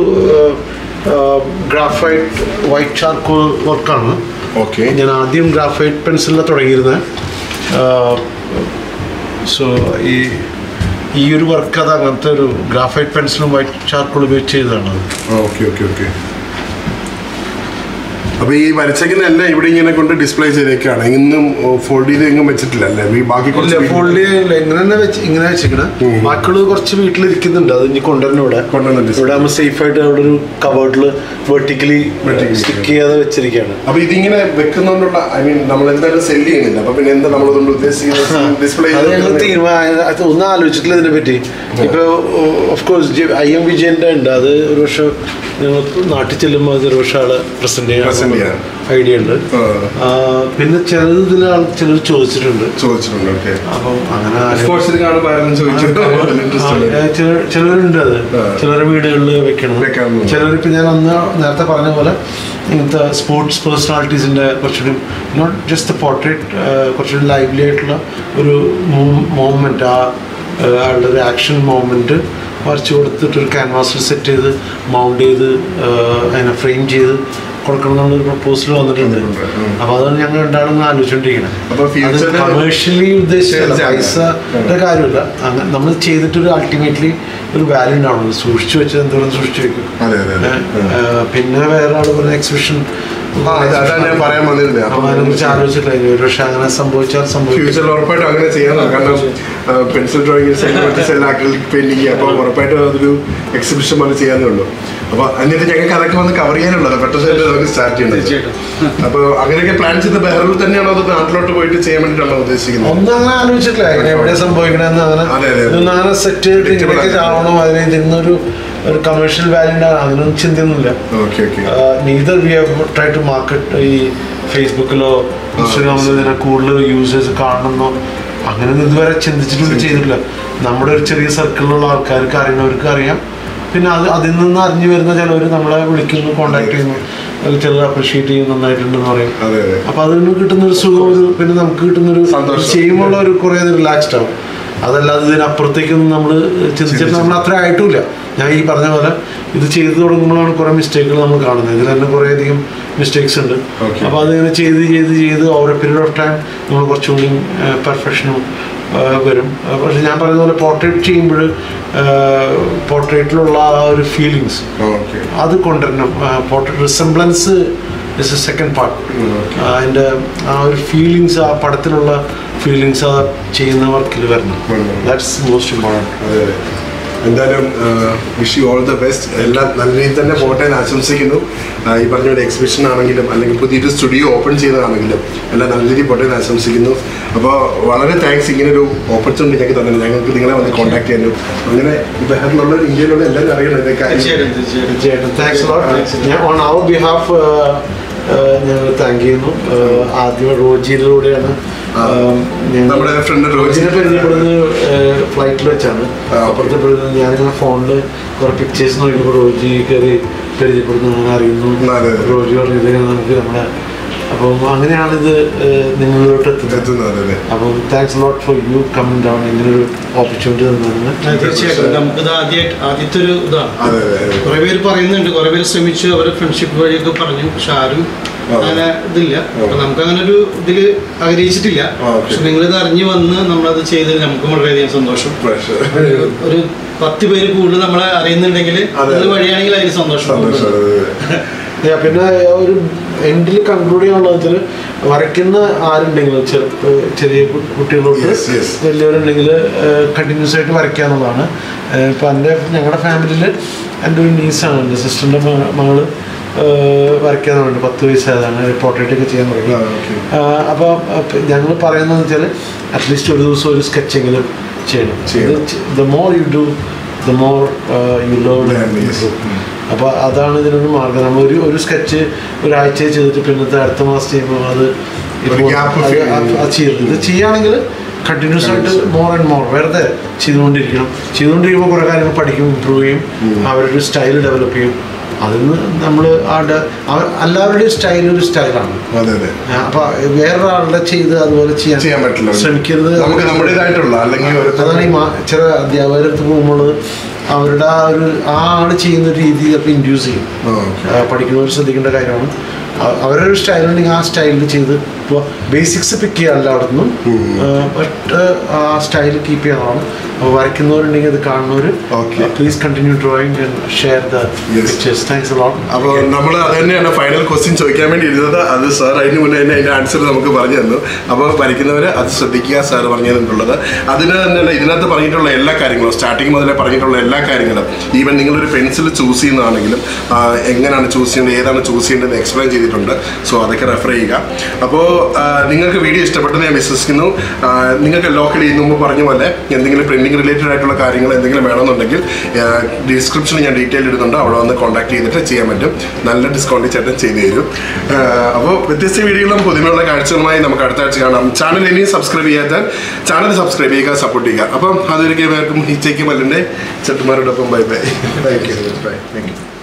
ഗ്രാഫൈറ്റ് വൈറ്റ് ചാർക്കോൾ വർക്കാണ് ഓക്കെ ഞാൻ ആദ്യം ഗ്രാഫൈറ്റ് പെൻസിലിൽ തുടങ്ങിയിരുന്നത് സോ ഈ ഈ ഒരു വർക്ക് അത് അങ്ങനത്തെ ഒരു ഗ്രാഫൈറ്റ് പെൻസിലും വൈറ്റ് ചാർക്കോൾ ഉപയോഗിച്ച് ചെയ്തതാണ് അത് ഓക്കെ ഓക്കെ ഓക്കെ അപ്പൊ ഈ വരച്ചെങ്കിലെല്ലാം ഇവിടെ ഇങ്ങനെ കൊണ്ട് ഡിസ്പ്ലേ ചെയ്തേക്കാണ് ഇന്നും ഫോൾഡ് ചെയ്ത് എങ്ങും വെച്ചിട്ടില്ല അല്ലേ ഈ ബാക്കി ഇല്ല കുറച്ച് ഫോൾഡ് ചെയ്യില്ല ഇങ്ങനെ തന്നെ വെച്ച് ഇങ്ങനെ വെച്ചിരിക്കണ ഉം. ബാക്കിയുള്ളത് കുറച്ച് വീട്ടിലിരിക്കുന്നുണ്ട് അത് ഇനി കൊണ്ടുവരണം ഇവിടെ കൊണ്ടുവന്ന് display. ഇവിടെ നമ്മൾ സേഫ് ആയിട്ട് അവിടെ ഒരു കവേർഡിൽ വെർട്ടിക്കലി Vertically. സ്റ്റിക്ക് ചെയ്യാതെ വെച്ചിരിക്കുകയാണ് അപ്പൊ ഇതിങ്ങനെ വെക്കുന്നോണ്ടുള്ള ഐ മീൻ നമ്മൾ എന്തായാലും സെല് ചെയ്യുന്നില്ല അപ്പൊ പിന്നെ എന്താ നമ്മളതുകൊണ്ട് ഉദ്ദേശിക്കുന്നത് ഡിസ്പ്ലേ അത് ഞങ്ങൾ തീരുമാനം അത് ഒന്നും ആലോചിച്ചിട്ടില്ല ഇതിനെ പറ്റി ഇപ്പൊ ഓഫ് കോഴ്സ് ഐ എം വിജയന്റെ ഉണ്ട് അത് ഒരു പക്ഷെ നിങ്ങൾ നാട്ടിൽ ചെല്ലുമ്പോൾ അത് ഒരു പക്ഷെ ആള് പ്രസന്റ് Present ചെയ്യാൻ ചെയ്യാൻ. ഐഡിയ ഉണ്ട് ആ, പിന്നെ ചിലത് ഇതിൽ ആൾ ചിലർ ചോദിച്ചിട്ടുണ്ട് ചോദിച്ചിട്ടുണ്ട് ഓക്കെ അപ്പം അങ്ങനെ ആരും- സ്പോർട്സിൽ കാണുമ്പോൾ ആരും ചോദിച്ചു ഇൻട്രസ്റ്റ് ഉണ്ട് ആ, ചില- ചിലരുണ്ട് അത് ആ. ചിലരുടെ വീടുകളിൽ വെക്കണം വെക്കണം. ചിലരിപ്പോൾ ഞാൻ അന്ന് നേരത്തെ പറഞ്ഞ പോലെ ഇങ്ങനത്തെ സ്പോർട്സ് പേഴ്സണാലിറ്റീസിൻ്റെ കുറച്ചുകൂടി നോട്ട് ജസ്റ്റ് പോർട്രേറ്റ് കുറച്ചുകൂടി ലൈവ്ലി ആയിട്ടുള്ള ഒരു മൂവ്മെൻറ്റ് ആ ആ, ആളുടെ ഒരു ആക്ഷൻ മൂവ്മെൻറ്റ് വരച്ച് കൊടുത്തിട്ട് ഒരു ക്യാൻവാസിൽ സെറ്റ് ചെയ്ത് മൗണ്ട് ചെയ്ത് ആ, അതിനെ ഫ്രെയിം ചെയ്ത് കൊടുക്കണം എന്നുള്ളൊരു പ്രപ്പോസൽ വന്നിട്ടുണ്ട് വന്നിട്ടുണ്ട്. ഉം. അപ്പോൾ അതാണ് ഞങ്ങൾ രണ്ടാളും ആലോചിച്ചുകൊണ്ടിരിക്കുന്നത് അപ്പൊ അത് future ല് കമേഴ്ഷ്യലി ഉദ്ദേശിച്ചല്ല ശരി, ശരി. പൈസയുടെ കാര്യമില്ല അങ്ങനെ നമ്മൾ ചെയ്തിട്ടൊരു അൾട്ടിമേറ്റ്ലി ഒരു വാല്യൂ ഉണ്ടാവണം സൂക്ഷിച്ചു വെച്ചത് എന്തോരം സൂക്ഷിച്ചു വെക്കും അതെ അതെ അതെ ഏ, ഏ, പിന്നെ വേറെ ആൾ പറഞ്ഞ എക്സിബിഷൻ ആ, അത് അതാണ് ഞാൻ പറയാൻ വന്നിരുന്നത്. അപ്പൊ അതിനെ കുറിച്ച് ആലോചിച്ചിട്ടില്ല ഇനി ഒരു പക്ഷെ അങ്ങനെ സംഭവിച്ചാൽ സംഭവിക്കും ഫ്യൂച്ചറിൽ ഉറപ്പായിട്ടും അങ്ങനെ ചെയ്യാൻ കാരണം pencil drawing sell acrylic painting അപ്പോൾ ഉറപ്പായിട്ടും അതൊരു എക്സിബിഷൻ പോലെ ചെയ്യാനേ ഉള്ളൂ അപ്പൊ എന്നിട്ട് ഞങ്ങൾക്ക് അതൊക്കെ വന്ന് കവർ ചെയ്യാനുള്ളത് പെട്ടെന്ന് തന്നെ നമുക്ക് സ്റ്റാർട്ട് ചെയ്യണം തീർച്ചയായിട്ടും അപ്പോൾ അങ്ങനെയൊക്കെ പ്ലാൻ ചെയ്ത് ബെഹ്റിൽ തന്നെയാണോ അത് നാട്ടിലോട്ട് പോയിട്ട് ചെയ്യാൻ വേണ്ടിയിട്ടാണോ ഉദ്ദേശിക്കുന്നത് ഒന്നും അങ്ങനെ ആലോചിച്ചിട്ടില്ല എങ്ങനെ എവിടെ സംഭവിക്കണമെന്ന് അങ്ങനെ അതെ, അതെ. ഇതൊന്നും അങ്ങനെ സെറ്റ് ചെയ്തിട്ട് ഇങ്ങനെയൊക്കെ ആവണം അതിന് ഇതിന്നൊരു ഒരു കമേഴ്ഷ്യൽ വാല്യൂ ഉണ്ടാകും അങ്ങനെയൊന്നും ചിന്തയൊന്നുമില്ല okay okay neither we have try to market ഈ ഫേസ്ബുക്കിലോ ഇൻസ്റ്റാഗ്രാമിലോ ഇതിനെ കൂടുതൽ യൂസേഴ്സ് കാണണമെന്നോ അങ്ങനെ ഒന്നും ഇതുവരെ ചിന്തിച്ചിട്ടില്ല ചെയ്തിട്ടില്ല നമ്മുടെ ഒരു ചെറിയ സർക്കിളിലുള്ള ആൾക്കാർക്ക് അറിയുന്നവർക്ക് അറിയാം പിന്നെ അത് അതിൽ നിന്ന് അറിഞ്ഞു വരുന്ന ചിലവർ നമ്മളെ വിളിക്കുന്നു കോണ്ടാക്ട് ചെയ്യുന്നു അല്ലെങ്കിൽ ചിലർ അപ്രിഷിയേറ്റ് ചെയ്യും നന്നായിട്ടുണ്ടെന്ന് പറയും അതെ അതെ അപ്പൊ അതിൽ നിന്ന് കിട്ടുന്ന ഒരു സുഖം ഒരു പിന്നെ നമുക്ക് കിട്ടുന്ന ഒരു സന്തോഷം. ചെയ്യുമ്പോൾ ഒരു കുറേ റിലാക്സ്ഡ് ആവും അതല്ലാതെ ഇതിനപ്പുറത്തേക്കൊന്നും നമ്മൾ ചിന്തിച്ചിട്ട് നമ്മൾ അത്ര ആയിട്ടുമില്ല ഞാൻ ഈ പറഞ്ഞ പോലെ ഇത് ചെയ്തു തുടങ്ങുമ്പോഴാണ് കുറേ മിസ്റ്റേക്കുകൾ നമ്മൾ കാണുന്നത് ഇതിൽ തന്നെ കുറേ അധികം മിസ്റ്റേക്സ് ഉണ്ട് Okay. അപ്പോൾ അതിങ്ങനെ ചെയ്ത് ചെയ്ത് ചെയ്ത് ഓവർ പീരീഡ് ഓഫ് ടൈം നമ്മൾ കുറച്ചുകൂടി പെർഫെക്ഷനും വരും ആ, പക്ഷെ ഞാൻ പറയുന്ന പോലെ പോർട്രേറ്റ് ചെയ്യുമ്പോൾ പോർട്രേറ്റിലുള്ള ആ ഒരു ഫീലിങ്സ് ഓക്കെ അത് കൊണ്ടുവരണം portrait resemblance is a second part അതിൻ്റെ ആ ഒരു ഫീലിങ്സ് ആ പടത്തിലുള്ള ഫീലിങ്സ് ആ ചെയ്യുന്ന വർക്കിൽ വരണം വരണം. ദാറ്റ്സ് മോസ്റ്റ് ഇമ്പോർട്ടൻറ്റ് അതെ അതെ എന്തായാലും wish you all the best എല്ലാം നല്ല രീതിയിൽ തന്നെ പോട്ടെ എന്ന് ആശംസിക്കുന്നു ആ, ഈ പറഞ്ഞ ഒരു എക്സിബിഷൻ ആണെങ്കിലും അല്ലെങ്കിൽ പുതിയൊരു സ്റ്റുഡിയോ ഓപ്പൺ ചെയ്തതാണെങ്കിലും എല്ലാം നല്ല രീതിയിൽ പോട്ടെ എന്ന് ആശംസിക്കുന്നു അപ്പോൾ വളരെ താങ്ക്സ് ഇങ്ങനെ ഒരു ഓപ്പർച്യൂണിറ്റി ഞങ്ങൾക്ക് തന്നെ ഞങ്ങൾക്ക് നിങ്ങളെ വന്ന് കോൺടാക്ട് ചെയ്യാനും അങ്ങനെ ഈ ബഹറിലുള്ള ഇന്ത്യയിലുള്ള എല്ലാവരും അറിയണം ഇതൊക്കെ തീർച്ചയായിട്ടും തീർച്ചയായിട്ടും തീർച്ചയായിട്ടും താങ്ക്സ് Thanks. ഞാൻ ഓൺ അവർ ബിഹാഫ് ഞങ്ങൾ താങ്ക് ചെയ്യുന്നു Uh, ആദ്യം റോജിയിലൂടെയാണ് ആ. um, ഞങ്ങൾ- നമ്മുടെ friend റോജി. റോജിനെ പരിചയപ്പെടുന്നത് ഫ്ലൈറ്റിൽ വെച്ചാണ് ആ, okay. അപ്പുറത്തെ പരിചയം ഞാനിങ്ങനെ ഫോണിൽ കുറെ പിക്ചേഴ്സ് നോക്കിയപ്പോൾ റോജി കയറി പരിചയപ്പെടുന്നു അങ്ങനെ അറിയുന്നു അതെ, അതെ. റോജി പറഞ്ഞു ഇതിനെ നമുക്ക് നമ്മുടെ അപ്പം അങ്ങനെയാണിത് uh, നിങ്ങളിലോട്ട് എത്തുന്നത് എത്തുന്നത് അതെ അതെ അപ്പം thanks lot for you coming down ഇങ്ങനൊരു ഓപ്പർച്യൂണിറ്റി തന്നതിന് ആ, തീർച്ചയായിട്ടും നമുക്കിത് ആദ്യമായിട്ട് ആദ്യത്തെ ഒരു ഇതാണ് അതെ അതെ അതെ കുറെ പേര് പറയുന്നുണ്ട് കുറെ പേര് ശ്രമിച്ചു അവരെ ഫ്രണ്ട്ഷിപ്പ് വഴിയൊക്കെ പറഞ്ഞു പക്ഷെ ആരും ആ. അങ്ങനെ ഇതില്ല അപ്പൊ നമുക്ക് അങ്ങനെ ഒരു ഇതില് ആഗ്രഹിച്ചിട്ടില്ല ആ, okay. പക്ഷെ നിങ്ങളിത് അറിഞ്ഞു വന്ന് നമ്മളത് ചെയ്തതിൽ നമുക്കും വളരെയധികം സന്തോഷം Pleasure. ഒരു- ഒരു പത്ത് പേര് കൂടുതൽ നമ്മളെ അറിയുന്നുണ്ടെങ്കിൽ അതെ. ഇത് വഴിയാണെങ്കിൽ അതിന് സന്തോഷം സന്തോഷം അതെ അതെ Yeah, പിന്നെ ഒരു എൻഡിൽ കൺക്ലൂഡ് ചെയ്യാനുള്ളത് വെച്ചാൽ വരയ്ക്കുന്ന ആരുണ്ടെങ്കിലും ചെറുപ്പ ചെറിയ കു- കുട്ടികളോട്ട് Yes, yes. വലിയവരുണ്ടെങ്കിൽ കണ്ടിന്യൂസ് ആയിട്ട് വരയ്ക്കുക എന്നുള്ളതാണ് ഏഹ് ഇപ്പം എൻ്റെ ഞങ്ങളുടെ ഫാമിലിയിൽ എൻ്റെ ഒരു നീസാണ് എൻ്റെ സിസ്റ്ററിൻ്റെ മകള് വരയ്ക്കാൻ തുടങ്ങി പത്ത് വയസ്സായതാണ് പോർട്രേറ്റ് ഒക്കെ ചെയ്യാൻ തുടങ്ങി ആ, okay. അപ്പോൾ ഞങ്ങൾ പറയുന്നത് വെച്ചാൽ അറ്റ്ലീസ്റ്റ് ഒരു ദിവസം ഒരു സ്കെച്ചെങ്കിലും ചെയ്യണം ചെയ്യണം. The more you do the more you Learn, learn yes. അപ്പോൾ അതാണ് ഇതിനൊരു മാർഗം നമ്മൾ ഒരു ഒരു സ്കെച്ച് ഒരാഴ്ച ചെയ്തിട്ട് പിന്നത്തെ അടുത്ത മാസം ചെയ്യുമ്പോൾ അത് ഇപ്പോൾ gap അത് feel അത് അത് ചെയ്യരുത് ഇത് ചെയ്യുകയാണെങ്കിൽ കണ്ടിന്യൂസ് ആയിട്ട് മോർ ആൻഡ് മോർ വെറുതെ ചെയ്തുകൊണ്ടിരിക്കണം ചെയ്തുകൊണ്ടിരിക്കുമ്പോൾ കുറേ കാര്യങ്ങൾ പഠിക്കും ഇമ്പ്രൂവ് ചെയ്യും അവരുടെ സ്റ്റൈൽ ഡെവലപ്പ് ചെയ്യും അതിൽ നിന്ന് നമ്മൾ ആ ഡെ- അവർ എല്ലാവരുടെയും സ്റ്റൈൽ ഒരു സ്റ്റൈലാണ് അതെ അതെ അപ്പോൾ വേറൊരാളുടെ ചെയ്ത് അതുപോലെ ചെയ്യാൻ ചെയ്യാൻ പറ്റില്ല ശ്രമിക്കരുത് നമുക്ക് നമ്മുടേതായിട്ടുള്ള അല്ലെങ്കിൽ അതാണ് ഈ മാ- ചില അധ്യാപകരടുത്ത് പോകുമ്പോൾ അവരുടെ ആ ഒരു ആ ആള് ചെയ്യുന്ന ഒരു രീതി ചിലപ്പോൾ ഇൻഡ്യൂസ് ചെയ്യും ആ, okay. ആ, പഠിക്കുന്നവർ ശ്രദ്ധിക്കേണ്ട കാര്യമാണ് അ- അവരൊരു സ്റ്റൈലുണ്ടെങ്കിൽ ആ സ്റ്റൈലിൽ ചെയ്ത് ഇപ്പോൾ ബേസിക്സ് പിക്ക് ചെയ്യുക എല്ലായിടത്തുനിന്നും ബട്ട് ആ സ്റ്റൈൽ കീപ്പ് ചെയ്യാനാണ് അപ്പോൾ വരയ്ക്കുന്നവരുണ്ടെങ്കിൽ അത് കാണുന്നവർ Okay. Please continue drawing and share the Yes. Pictures thanks lot അപ്പോൾ നമ്മൾ അത് തന്നെയാണ് ഫൈനൽ ക്വസ്റ്റ്യൻ ചോദിക്കാൻ വേണ്ടി ഇരുന്നത് അത് സാർ അതിന് മുന്നേ തന്നെ അതിന്റെ ആൻസർ നമുക്ക് പറഞ്ഞു തന്നു അപ്പോൾ പഠിക്കുന്നവർ അത് ശ്രദ്ധിക്കുക സാർ പറഞ്ഞു തന്നിട്ടുള്ളത് അതിന് തന്നെയല്ല ഇതിനകത്ത് പറഞ്ഞിട്ടുള്ള എല്ലാ കാര്യങ്ങളും സ്റ്റാർട്ടിങ് മുതലേ പറഞ്ഞിട്ടുള്ള എല്ലാ കാര്യങ്ങളും ഈവൻ നിങ്ങളൊരു പെൻസിൽ ചൂസ് ചെയ്യുന്നതാണെങ്കിലും ആ, എങ്ങനെയാണ് ചൂസ് ചെയ്യേണ്ടത് ഏതാണ് ചൂസ് ചെയ്യേണ്ടത് എക്സ്പ്ലെയിൻ ചെയ്തിട്ടുണ്ട് സോ അതൊക്കെ റെഫർ ചെയ്യുക അപ്പോൾ നിങ്ങൾക്ക് വീഡിയോ ഇഷ്ടപ്പെട്ടെന്ന് ഞാൻ വിശ്വസിക്കുന്നു ആ, നിങ്ങൾക്ക് ലോക്കൽ ചെയ്യുന്ന മുമ്പ് പറഞ്ഞ പോലെ എന്തെങ്കിലും പ്രിന്റിംഗ് റിലേറ്റഡ് ആയിട്ടുള്ള കാര്യങ്ങൾ എന്തെങ്കിലും വേണമെന്നുണ്ടെങ്കിൽ ഡിസ്ക്രിപ്ഷനിൽ ഞാൻ ഡീറ്റെയിൽ ഇടുന്നുണ്ട് അവിടെ വന്ന് കോൺടാക്ട് ചെയ്തിട്ട് ചെയ്യാൻ പറ്റും നല്ല ഡിസ്കൗണ്ട് ചേട്ടൻ ചെയ്തു തരും അപ്പോൾ വ്യത്യസ്ത വീഡിയോകളും പുതിയമുള്ള കാഴ്ചകളുമായി നമുക്ക് അടുത്ത ആഴ്ച കാണാം ചാനൽ ഇനിയും സബ്സ്ക്രൈബ് ചെയ്യാത്താൽ ചാനൽ സബ്സ്ക്രൈബ് ചെയ്യുക സപ്പോർട്ട് ചെയ്യുക അപ്പം അതൊരിക്കലും പേർക്കും ഹിച്ചയ്ക്ക് മല്ലിൻ്റെ ചെട്ടുമാരോടൊപ്പം bye bye thank you bye thank U